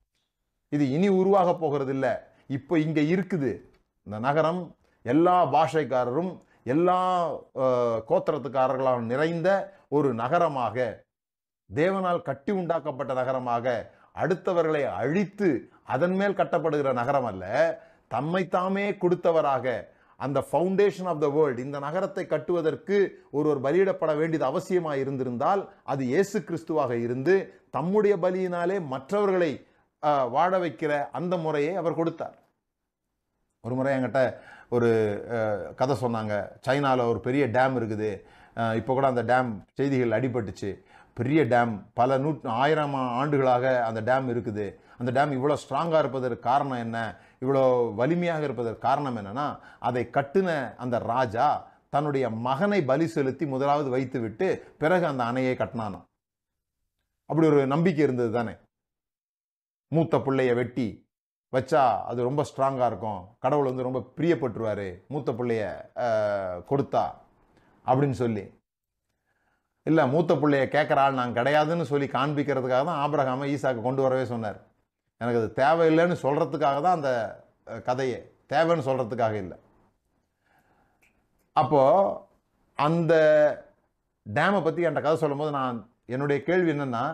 இது இனி உருவாக போகிறது இல்ல இப்போ இங்க இருக்குது இந்த நகரம் எல்லா பாஷைக்காரரும் எல்லா அஹ், கோத்திரத்துக்காரர்களால் நிறைந்த ஒரு நகரமாக தேவனால் கட்டி உண்டாக்கப்பட்ட நகரமாக அடுத்தவர்களை அழித்து அதன் மேல் கட்டப்படுகிற நகரம் அல்ல தம்மை தாமே கொடுத்தவராக அந்த ஃபவுண்டேஷன் ஆஃப் த வேர்ல்ட் இந்த நகரத்தை கட்டுவதற்கு ஒருவர் பலியிடப்பட வேண்டியது அவசியமாக இருந்திருந்தால் அது இயேசு கிறிஸ்துவாக இருந்து தம்முடைய பலியினாலே மற்றவர்களை அஹ், வாழ வைக்கிற அந்த முறையை அவர் கொடுத்தார் ஒரு முறை என்கிட்ட ஒரு அஹ், கதை சொன்னாங்க சைனாவில் ஒரு பெரிய டேம் இருக்குது அஹ், இப்போ கூட அந்த டேம் செய்திகள் அடிபட்டுச்சு பெரிய டேம் பல நூ ஆயிரம் ஆண்டுகளாக அந்த டேம் இருக்குது அந்த டேம் இவ்வளோ ஸ்ட்ராங்காக இருப்பதற்கு காரணம் என்ன இவ்வளோ வலிமையாக இருப்பதற்கு காரணம் என்னன்னா அதை கட்டின அந்த ராஜா தன்னுடைய மகனை பலி செலுத்தி முதலாவது வைத்து விட்டு பிறகு அந்த அணையை கட்டினானாம் அப்படி ஒரு நம்பிக்கை இருந்தது தானே மூத்த பிள்ளைய வெட்டி வச்சா அது ரொம்ப ஸ்ட்ராங்காக இருக்கும் கடவுள் வந்து ரொம்ப பிரியப்பட்டுருவாரு மூத்த பிள்ளைய அஹ், கொடுத்தா அப்படின்னு சொல்லி இல்லை மூத்த பிள்ளைய கேட்குற ஆள் நான் கிடையாதுன்னு சொல்லி காண்பிக்கிறதுக்காக தான் ஆபிரகாமை ஈசாக்கு கொண்டு வரவே சொன்னார் எனக்கு அது தேவையில்லைன்னு சொல்கிறதுக்காக தான் அந்த அஹ், கதையே தேவைன்னு சொல்கிறதுக்காக இல்லை அப்போது அந்த டேமை பற்றி என்கிட்ட கதை சொல்லும்போது நான் என்னுடைய கேள்வி என்னன்னா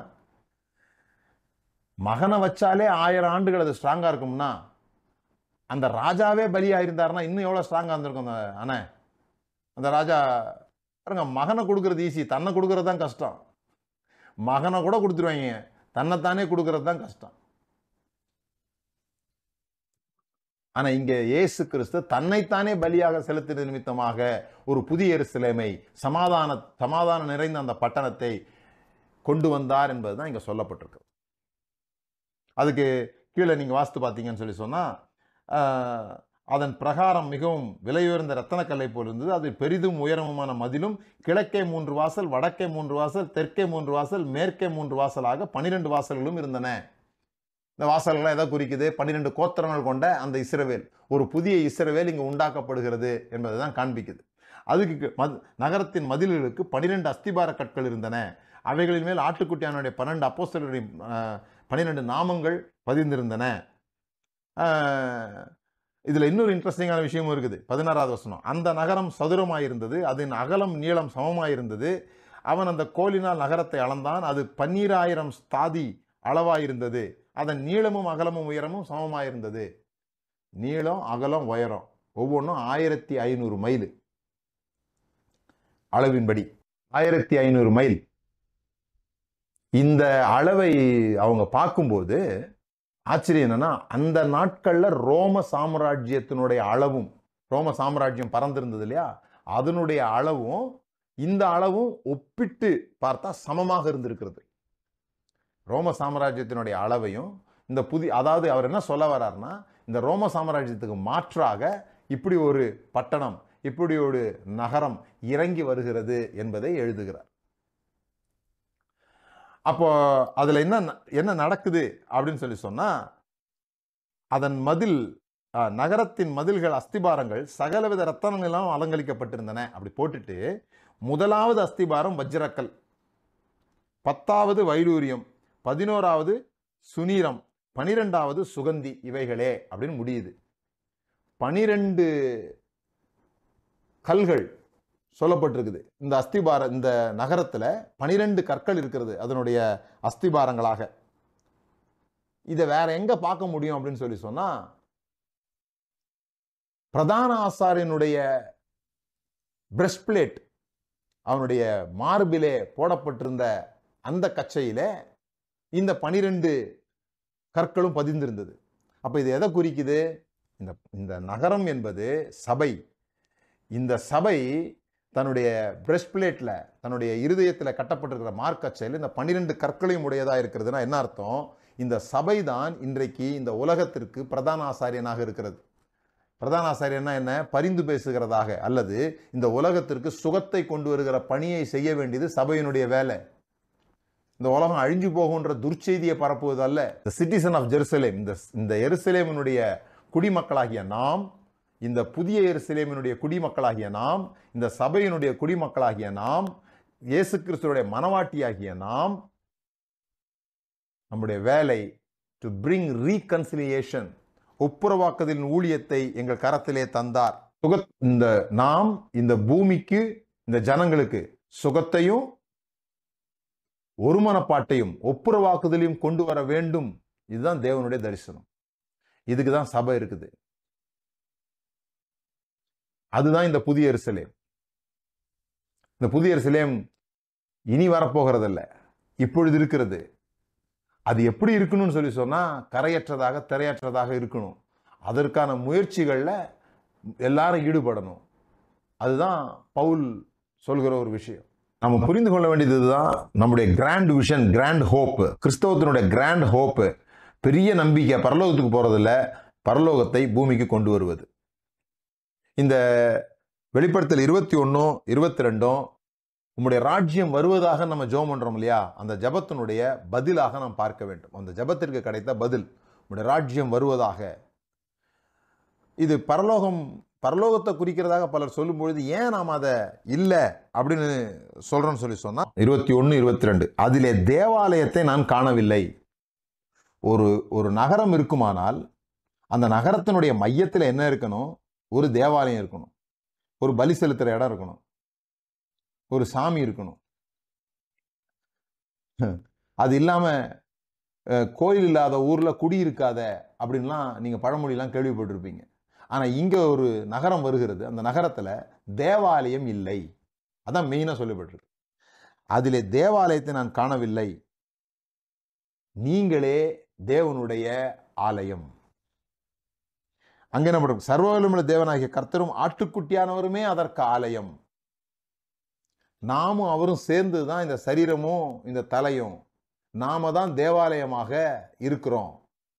மகனை வச்சாலே ஆயிரம் ஆண்டுகள் அது ஸ்ட்ராங்காக இருக்கும்னா அந்த ராஜாவே பலியாக இருந்தாருன்னா இன்னும் எவ்வளோ ஸ்ட்ராங்காக இருந்திருக்கும் அந்த அண்ணே அந்த ராஜா பாருங்க மகனை கொடுக்கறது ஈஸி தன்னை கொடுக்கறது தான் கஷ்டம் மகனை கூட கொடுத்துருவாங்க தன்னைத்தானே கொடுக்கறது தான் கஷ்டம் ஆனா இங்க இயேசு கிறிஸ்து தன்னைத்தானே பலியாக செலுத்தின நிமித்தமாக ஒரு புதிய எருசலேமை சமாதான சமாதானம் நிறைந்த அந்த பட்டணத்தை கொண்டு வந்தார் என்பது தான் இங்கே சொல்லப்பட்டிருக்கு அதுக்கு கீழே நீங்கள் வாஸ்து பார்த்தீங்கன்னு சொல்லி சொன்னால் அதன் பிரகாரம் மிகவும் விலையுயர்ந்த ரத்தனக்கல்லை போல் இருந்தது அது பெரிதும் உயரமுமான மதிலும் கிழக்கே மூன்று வாசல் வடக்கே மூன்று வாசல் தெற்கே மூன்று வாசல் மேற்கே மூன்று வாசலாக பனிரெண்டு வாசல்களும் இருந்தன இந்த வாசல்கள்லாம் எதை குறிக்குது பன்னிரெண்டு கோத்திரங்கள் கொண்ட அந்த இஸ்ரவேல் ஒரு புதிய இஸ்ரவேல் இங்கு உண்டாக்கப்படுகிறது என்பதை தான் காண்பிக்குது அதுக்கு கீ- மது நகரத்தின் மதில்களுக்கு பனிரெண்டு அஸ்திபார கற்கள் இருந்தன அவைகளின் மேல் ஆட்டுக்குட்டியானுடைய பன்னெண்டு அப்போஸ்தலருடைய பன்னிரெண்டு நாமங்கள் பதிந்திருந்தன இதில் இன்னொரு இன்ட்ரெஸ்டிங்கான விஷயமும் இருக்குது பதினாறாவது வசனம் அந்த நகரம் சதுரமாயிருந்தது அதன் அகலம் நீளம் சமமாயிருந்தது அவன் அந்த கோலினால் நகரத்தை அளந்தான் அது பன்னீராயிரம் ஸ்தாதி அளவாயிருந்தது அதன் நீளமும் அகலமும் உயரமும் சமமாயிருந்தது நீளம் அகலம் உயரம் ஒவ்வொன்றும் ஆயிரத்தி ஐநூறு மைல் அளவின்படி ஆயிரத்தி ஐநூறு மைல் இந்த அளவை அவங்க பார்க்கும்போது ஆச்சரியம் என்னன்னா அந்த நாட்கள்ல ரோம சாம்ராஜ்யத்தினுடைய அளவும் ரோம சாம்ராஜ்யம் பறந்திருந்தது இல்லையா அதனுடைய அளவும் இந்த அளவும் ஒப்பிட்டு பார்த்தா சமமாக இருந்திருக்கிறது ரோம சாம்ராஜ்யத்தினுடைய அளவையும் இந்த புதிய அதாவது அவர் என்ன சொல்ல வர்றாருன்னா இந்த ரோம சாம்ராஜ்யத்துக்கு மாற்றாக இப்படி ஒரு பட்டணம் இப்படி ஒரு நகரம் இறங்கி வருகிறது என்பதை எழுதுகிறார் அப்போ அதுல என்ன ந- என்ன நடக்குது அப்படின்னு சொல்லி சொன்னா அதன் மதில் ஆ, நகரத்தின் மதில்கள் அஸ்திபாரங்கள் சகலவித ரத்தனங்களும் அலங்கரிக்கப்பட்டிருந்தன அப்படி போட்டுட்டு முதலாவது அஸ்திபாரம் வஜ்ரக்கல் பத்தாவது வைடூரியம் பதினோராவது சுனீரம் பனிரெண்டாவது சுகந்தி இவைகளே அப்படின்னு முடியுது பனிரெண்டு கல்கள் சொல்லப்பட்டிருக்குது இந்த அஸ்திபார இந்த நகரத்துல பனிரெண்டு கற்கள் இருக்கிறது அதனுடைய அஸ்திபாரங்களாக இதை வேற எங்க பார்க்க முடியும் அப்படின்னு சொல்லி சொன்னா பிரதான ஆசாரியனுடைய பிரஸ்ட் பிளேட் அவனுடைய மார்பிலே போடப்பட்டிருந்த அந்த கச்சையிலே இந்த பனிரெண்டு கற்களும் பதிந்திருந்தது அப்ப இது எதை குறிக்குது இந்த இந்த நகரம் என்பது சபை இந்த சபை தன்னுடைய பிரஸ்ட் பிளேட்ல தன்னுடைய இருதயத்தில் கட்டப்பட்டிருக்கிற மார்க்கச்சையில் இந்த பன்னிரெண்டு கற்களையும் உடையதா இருக்கிறதுனா என்ன அர்த்தம் இந்த சபை தான் இன்றைக்கு இந்த உலகத்திற்கு பிரதான ஆசாரியனாக இருக்கிறது பிரதான ஆசாரியன்னா என்ன பரிந்து பேசுகிறதாக அல்லது இந்த உலகத்திற்கு சுகத்தை கொண்டு வருகிற பணியை செய்ய வேண்டியது சபையினுடைய வேலை இந்த உலகம் அழிஞ்சு போகுன்ற துர்ச்செய்தியை பரப்புவது அல்ல the citizen ஆஃப் ஜெருசலேம் இந்த இந்த எருசலேமினுடைய குடிமக்களாகிய நாம் இந்த புதிய எருசலேமினுடைய குடிமக்களாகிய நாம் இந்த சபையினுடைய குடிமக்களாகிய நாம் இயேசு கிறிஸ்துடைய மனவாட்டியாகிய நாம் நம்முடைய வேலை டு பிரிங் ரீகன்சிலியேஷன் ஒப்புரவாக்குதலின் ஊழியத்தை எங்கள் கரத்திலே தந்தார் சுக இந்த நாம் இந்த பூமிக்கு இந்த ஜனங்களுக்கு சுகத்தையும் ஒருமனப்பாட்டையும் ஒப்புரவாக்குதலையும் கொண்டு வர வேண்டும் இதுதான் தேவனுடைய தரிசனம் இதுக்கு தான் சபை இருக்குது அதுதான் இந்த புதிய எருசலேம் இந்த புதிய எருசலேம் இனி வரப்போகிறதில்ல இப்பொழுது இருக்கிறது அது எப்படி இருக்கணும்னு சொல்லி சொன்னா கரையற்றதாக திரையற்றதாக இருக்கணும் அதற்கான முயற்சிகள்ல எல்லாரும் ஈடுபடணும் அதுதான் பவுல் சொல்கிற ஒரு விஷயம் நம்ம புரிந்து கொள்ள வேண்டியது இதுதான் நம்முடைய கிராண்ட் விஷன் கிராண்ட் ஹோப் கிறிஸ்தவத்தினுடைய கிராண்ட் ஹோப் பெரிய நம்பிக்கை பரலோகத்துக்கு போறதில்ல பரலோகத்தை பூமிக்கு கொண்டு வருவது இந்த வெளிப்படுத்தல் இருபத்தி ஒன்றும் இருபத்தி ரெண்டும் உம்முடைய ராஜ்யம் வருவதாக நம்ம ஜெபம் பண்றோம் இல்லையா அந்த ஜெபத்தினுடைய பதிலாக நாம் பார்க்க வேண்டும் அந்த ஜெபத்திற்கு கிடைத்த பதில் உம்முடைய ராஜ்யம் வருவதாக இது பரலோகம் பரலோகத்தை குறிக்கிறதாக பலர் சொல்லும்பொழுது ஏன் நாம் அதை இல்லை அப்படின்னு சொல்றோம்னு சொல்லி சொன்னா இருபத்தி ஒன்று இருபத்தி ரெண்டு அதிலே தேவாலயத்தை நான் காணவில்லை ஒரு ஒரு நகரம் இருக்குமானால் அந்த நகரத்தினுடைய மையத்தில் என்ன இருக்கணும் ஒரு தேவாலயம் இருக்கணும் ஒரு பலி செலுத்துற இடம் இருக்கணும் ஒரு சாமி இருக்கணும் அது இல்லாம அஹ், கோயில் இல்லாத ஊர்ல குடி இருக்காத அப்படின்லாம் நீங்க பழமொழிலாம் கேள்விப்பட்டிருப்பீங்க ஆனா இங்க ஒரு நகரம் வருகிறது அந்த நகரத்துல தேவாலயம் இல்லை அதான் மெயினா சொல்லப்பட்டிருக்கு அதிலே தேவாலயத்தை நான் காணவில்லை நீங்களே தேவனுடைய ஆலயம் அங்கே நம்ம சர்வவல்லமுள்ள தேவனாகிய கர்த்தரும் ஆட்டுக்குட்டியானவருமே அதற்கு ஆலயம் நாமும் அவரும் சேர்ந்து தான் இந்த சரீரமும் இந்த தலையும் நாம தான் தேவாலயமாக இருக்கிறோம்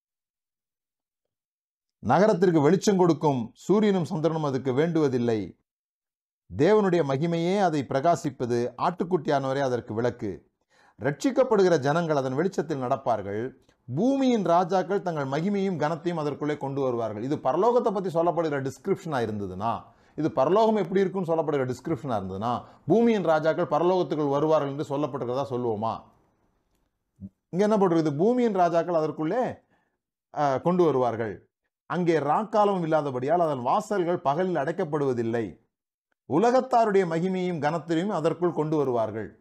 நகரத்திற்கு வெளிச்சம் கொடுக்கும் சூரியனும் சந்திரனும் அதுக்கு வேண்டுவதில்லை தேவனுடைய மகிமையே அதை பிரகாசிப்பது ஆட்டுக்குட்டியானவரே அதற்கு விளக்கு ரட்சிக்கப்படுகிற ஜனங்கள் அதன் வெளிச்சத்தில் நடப்பார்கள் பூமியின் ராஜாக்கள் தங்கள் மகிமையும் கனத்தையும் அதற்குள்ளே கொண்டு வருவார்கள் இது பரலோகத்தை பற்றி சொல்லப்படுகிற டிஸ்கிரிப்ஷனாக இருந்ததுன்னா இது பரலோகம் எப்படி இருக்குன்னு சொல்லப்படுகிற டிஸ்கிரிப்ஷனாக இருந்ததுன்னா பூமியின் ராஜாக்கள் பரலோகத்துக்குள் வருவார்கள் என்று சொல்லப்பட்டிருக்கிறதா சொல்லுவோமா இங்கே என்ன போட்டிருக்குது பூமியின் ராஜாக்கள் அதற்குள்ளே அஹ், கொண்டு வருவார்கள் அங்கே ராக்காலம் இல்லாதபடியால் அதன் வாசல்கள் பகலில் அடைக்கப்படுவதில்லை உலகத்தாருடைய மகிமையும் கனத்தையும் அதற்குள் கொண்டு வருவார்கள்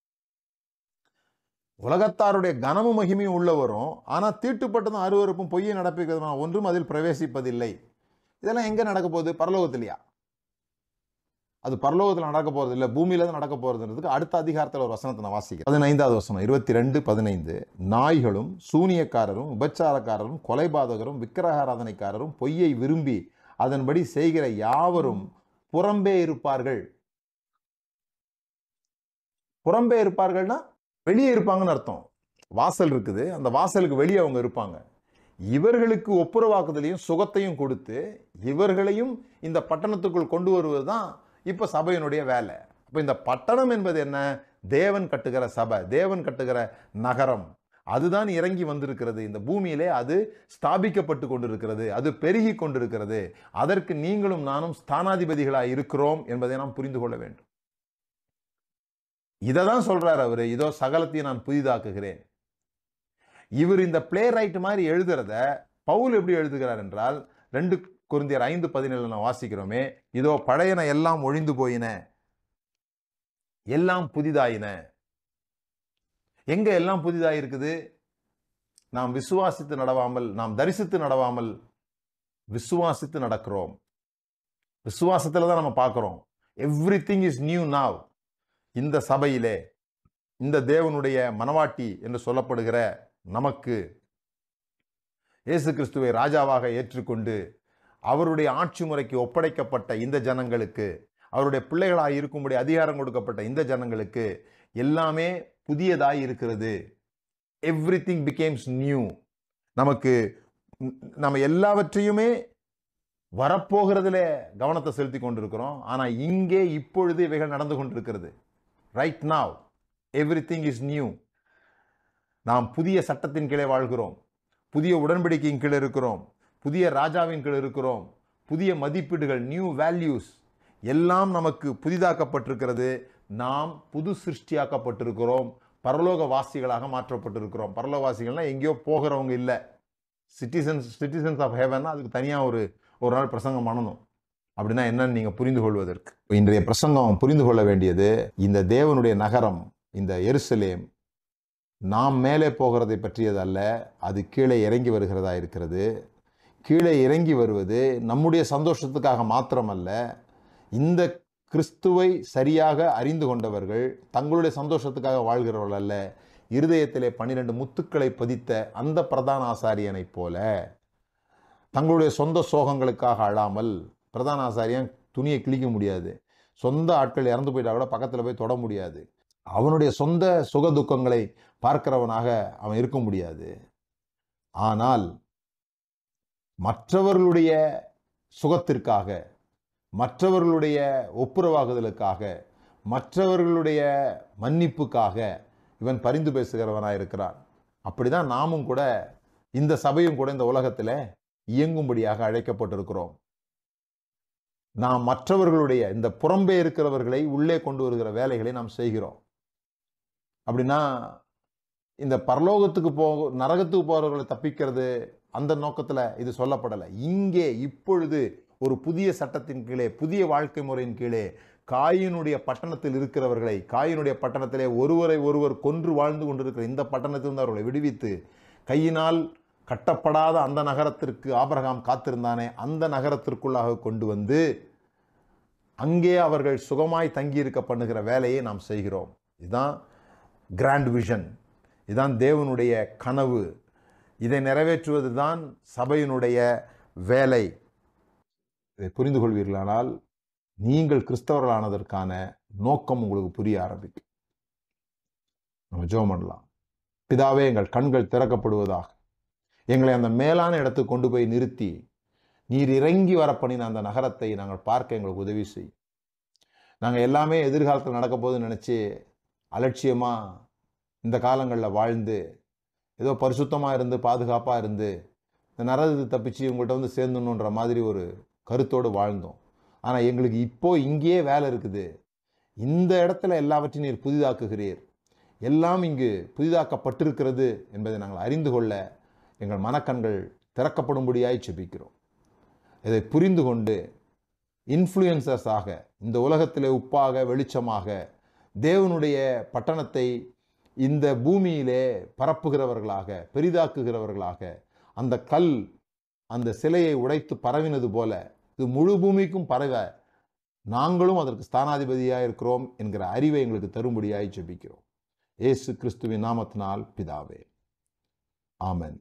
உலகத்தாருடைய கனமும் மகிமையும் உள்ளவரும் ஆனால் தீட்டுப்பட்டதும் அருவருப்பும் பொய்யை நடப்பிக்கிறதுனா ஒன்றும் அதில் பிரவேசிப்பதில்லை இதெல்லாம் எங்கே நடக்க போகுது பரலோகத்திலையா அது பரலோகத்தில் நடக்க போகிறது இல்லை பூமியில தான் நடக்க போகிறதுன்றதுக்கு அடுத்த அதிகாரத்தில் ஒரு வசனத்தை நான் வாசிக்கிறேன் பதினைந்தாவது வசனம் இருபத்தி ரெண்டு பதினைந்து நாய்களும் சூனியக்காரரும் விபச்சாரக்காரரும் கொலைபாதகரும் விக்கிரகாராதனைக்காரரும் பொய்யை விரும்பி அதன்படி செய்கிற யாவரும் புறம்பே இருப்பார்கள் புறம்பே இருப்பார்கள்னா வெளியே இருப்பாங்கன்னு அர்த்தம் வாசல் இருக்குது அந்த வாசலுக்கு வெளியே அவங்க இருப்பாங்க இவர்களுக்கு ஒப்புரவாக்குதலையும் சுகத்தையும் கொடுத்து இவர்களையும் இந்த பட்டணத்துக்குள் கொண்டு வருவது தான் இப்போ சபையினுடைய வேலை அப்போ இந்த பட்டணம் என்பது என்ன தேவன் கட்டுகிற சபை தேவன் கட்டுகிற நகரம் அதுதான் இறங்கி வந்திருக்கிறது இந்த பூமியிலே அது ஸ்தாபிக்கப்பட்டு கொண்டிருக்கிறது அது பெருகி கொண்டிருக்கிறது அதற்கு நீங்களும் நானும் ஸ்தானாதிபதிகளாக இருக்கிறோம் என்பதை நாம் புரிந்து கொள்ள வேண்டும் இதை தான் சொல்றார் அவரு இதோ சகலத்தையும் நான் புதிதாக்குகிறேன் இவர் இந்த பிளே ரைட் மாதிரி எழுதுறத பவுல் எப்படி எழுதுகிறார் என்றால் ரெண்டு குருந்தியர் ஐந்து பதினேழு நான் வாசிக்கிறோமே இதோ பழையன எல்லாம் ஒழிந்து போயின எல்லாம் புதிதாயின எங்க எல்லாம் புதிதாய் இருக்குது நாம் விசுவாசித்து நடவாமல் நாம் தரிசித்து நடவாமல் விசுவாசித்து நடக்கிறோம் விசுவாசத்துல தான் நம்ம பார்க்கிறோம் everything is new now இந்த சபையிலே இந்த தேவனுடைய மனவாட்டி என்று சொல்லப்படுகிற நமக்கு இயேசு கிறிஸ்துவை ராஜாவாக ஏற்றுக்கொண்டு அவருடைய ஆட்சி முறைக்கு ஒப்படைக்கப்பட்ட இந்த ஜனங்களுக்கு அவருடைய பிள்ளைகளாக இருக்கும்படி அதிகாரம் கொடுக்கப்பட்ட இந்த ஜனங்களுக்கு எல்லாமே புதியதாய் இருக்கிறது எவ்ரி திங் பிகேம்ஸ் நியூ நமக்கு ந- நம்ம எல்லாவற்றையுமே வரப்போகிறதுல கவனத்தை செலுத்தி கொண்டிருக்கிறோம் ஆனால் இங்கே இப்பொழுது இவைகள் நடந்து கொண்டிருக்கிறது right now everything is new நாம் புதிய சட்டத்தின் கீழே வாழ்கிறோம் புதிய உடன்படிக்கையின் கீழே இருக்கிறோம் புதிய ராஜாவின் கீழ் இருக்கிறோம் புதிய மதிப்பீடுகள் நியூ வேல்யூஸ் எல்லாம் நமக்கு புதிதாக்கப்பட்டிருக்கிறது நாம் புது சிருஷ்டியாக்கப்பட்டிருக்கிறோம் பரலோக வாசிகளாக மாற்றப்பட்டிருக்கிறோம் பரலோகவாசிகள்னா எங்கேயோ போகிறவங்க இல்லை சிட்டிசன்ஸ் சிட்டிசன்ஸ் ஆஃப் ஹெவன்னா அதுக்கு தனியாக ஒரு ஒரு நாள் பிரசங்கம் பண்ணணும் அப்படின்னா என்னன்னு நீங்கள் புரிந்து கொள்வதற்கு இன்றைய பிரசங்கம் புரிந்து கொள்ள வேண்டியது இந்த தேவனுடைய நகரம் இந்த எருசலேம் நாம் மேலே போகிறதை பற்றியதல்ல அது கீழே இறங்கி வருகிறதா இருக்கிறது கீழே இறங்கி வருவது நம்முடைய சந்தோஷத்துக்காக மாத்திரமல்ல இந்த கிறிஸ்துவை சரியாக அறிந்து கொண்டவர்கள் தங்களுடைய சந்தோஷத்துக்காக வாழ்கிறவர்கள் அல்ல இருதயத்திலே பன்னிரண்டு முத்துக்களை பதித்த அந்த பிரதான ஆசாரியனைப் போல தங்களுடைய சொந்த சோகங்களுக்காக அழாமல் பிரதான ஆசாரியன் துணியை கிழிக்க முடியாது சொந்த ஆட்கள் இறந்து போயிட்டா கூட பக்கத்தில் போய் தொட முடியாது அவனுடைய சொந்த சுக துக்கங்களை பார்க்கிறவனாக அவன் இருக்க முடியாது ஆனால் மற்றவர்களுடைய சுகத்திற்காக மற்றவர்களுடைய ஒப்புரவாகுதலுக்காக மற்றவர்களுடைய மன்னிப்புக்காக இவன் பரிந்து பேசுகிறவனாக இருக்கிறான் அப்படிதான் நாமும் கூட இந்த சபையும் கூட இந்த உலகத்தில் இயங்கும்படியாக அழைக்கப்பட்டிருக்கிறோம் நாம் மற்றவர்களுடைய இந்த புறம்பே இருக்கிறவர்களை உள்ளே கொண்டு வருகிற வேலைகளை நாம் செய்கிறோம் அப்படின்னா இந்த பரலோகத்துக்கு போ நரகத்துக்கு போகிறவர்களை தப்பிக்கிறது அந்த நோக்கத்தில் இது சொல்லப்படலை இங்கே இப்பொழுது ஒரு புதிய சட்டத்தின் கீழே புதிய வாழ்க்கை முறையின் கீழே காயினுடைய பட்டணத்தில் இருக்கிறவர்களை காயினுடைய பட்டணத்திலே ஒருவரை ஒருவர் கொன்று வாழ்ந்து கொண்டிருக்கிற இந்த பட்டணத்திலிருந்து அவர்களை விடுவித்து கையினால் கட்டப்படாத அந்த நகரத்திற்கு ஆபிரகாம் காத்திருந்தானே அந்த நகரத்திற்குள்ளாக கொண்டு வந்து அங்கே அவர்கள் சுகமாய் தங்கியிருக்க பண்ணுகிற வேலையை நாம் செய்கிறோம் இதுதான் கிராண்ட் விஷன் இதுதான் தேவனுடைய கனவு இதை நிறைவேற்றுவது தான் சபையினுடைய வேலை இதை புரிந்து கொள்வீர்களானால் நீங்கள் கிறிஸ்தவர்களானதற்கான நோக்கம் உங்களுக்கு புரிய ஆரம்பிக்கும் நம்ம ஜெபம் பண்ணலாம் பிதாவே எங்கள் கண்கள் திறக்கப்படுவதாக எங்களை அந்த மேலான இடத்துக்கு கொண்டு போய் நிறுத்தி நீர் இறங்கி வர பண்ணின அந்த நகரத்தை நாங்கள் பார்க்க எங்களுக்கு உதவி செய்யும் நாங்கள் எல்லாமே எதிர்காலத்தில் நடக்க போகுதுன்னு நினச்சி அலட்சியமாக இந்த காலங்களில் வாழ்ந்து ஏதோ பரிசுத்தமாக இருந்து பாதுகாப்பாக இருந்து இந்த நரகத்தை தப்பிச்சு உங்கள்கிட்ட வந்து சேர்ந்துடணுன்ற மாதிரி ஒரு கருத்தோடு வாழ்ந்தோம் ஆனால் எங்களுக்கு இப்போ இங்கேயே வேலை இருக்குது இந்த இடத்துல எல்லாவற்றையும் நீர் புதிதாக்குகிறீர் எல்லாம் இங்கு புதிதாக்கப்பட்டிருக்கிறது என்பதை நாங்கள் அறிந்து கொள்ள எங்கள் மனக்கண்கள் திறக்கப்படும்படியாய் செபிக்கிறோம் இதை புரிந்து கொண்டு இன்ஃப்ளூயன்சர்ஸாக இந்த உலகத்திலே உப்பாக வெளிச்சமாக தேவனுடைய பட்டணத்தை இந்த பூமியிலே பரப்புகிறவர்களாக பெரிதாக்குகிறவர்களாக அந்த கல் அந்த சிலையை உடைத்து பரவினது போல இது முழு பூமிக்கும் பரவ நாங்களும் அதற்கு ஸ்தானாதிபதியாக இருக்கிறோம் என்கிற அறிவை எங்களுக்கு தரும்படியாய் ஜெபிக்கிறோம் இயேசு கிறிஸ்துவின் நாமத்தினால் பிதாவே ஆமென்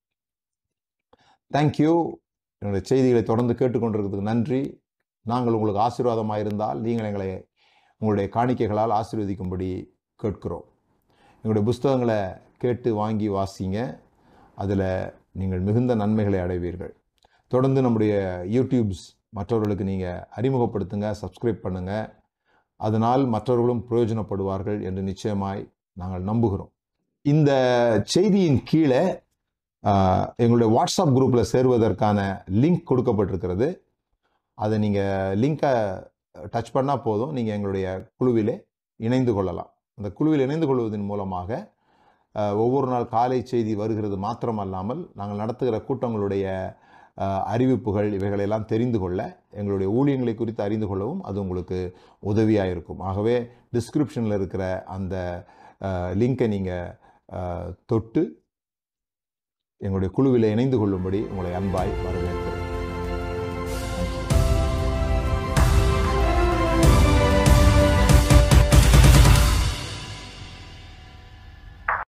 தேங்க்யூ என்னுடைய செய்திகளை தொடர்ந்து கேட்டுக்கொண்டிருக்கிறதுக்கு நன்றி நாங்கள் உங்களுக்கு ஆசீர்வாதமாக இருந்தால் நீங்கள் எங்களை உங்களுடைய காணிக்கைகளால் ஆசீர்வதிக்கும்படி கேட்கிறோம் எங்களுடைய புஸ்தகங்களை கேட்டு வாங்கி வாசிங்க அதில் நீங்கள் மிகுந்த நன்மைகளை அடைவீர்கள் தொடர்ந்து நம்முடைய யூடியூப்ஸ் மற்றவர்களுக்கு நீங்கள் அறிமுகப்படுத்துங்க சப்ஸ்கிரைப் பண்ணுங்கள் அதனால் மற்றவர்களும் பிரயோஜனப்படுவார்கள் என்று நிச்சயமாய் நாங்கள் நம்புகிறோம் இந்த செய்தியின் கீழே ஆஹ், எங்களுடைய வாட்ஸ்அப் குரூப்பில் சேருவதற்கான லிங்க் கொடுக்கப்பட்டிருக்கிறது அதை நீங்கள் லிங்கை டச் பண்ணால் போதும் நீங்கள் எங்களுடைய குழுவிலே இணைந்து கொள்ளலாம் அந்த குழுவில் இணைந்து கொள்வதன் மூலமாக ஆஹ், ஒவ்வொரு நாள் காலை செய்தி வருகிறது மாத்திரமல்லாமல் நாங்கள் நடத்துகிற கூட்டங்களுடைய ஆஹ், அறிவிப்புகள் இவைகளெல்லாம் தெரிந்து கொள்ள எங்களுடைய ஊழியங்களை குறித்து அறிந்து கொள்ளவும் அது உங்களுக்கு உதவியாக இருக்கும் ஆகவே டிஸ்கிரிப்ஷனில் இருக்கிற அந்த லிங்கை நீங்கள் தொட்டு எங்களுடைய குழுவில் இணைந்து கொள்ளும்படி உங்களை அன்பாய் வரவேற்கிறேன்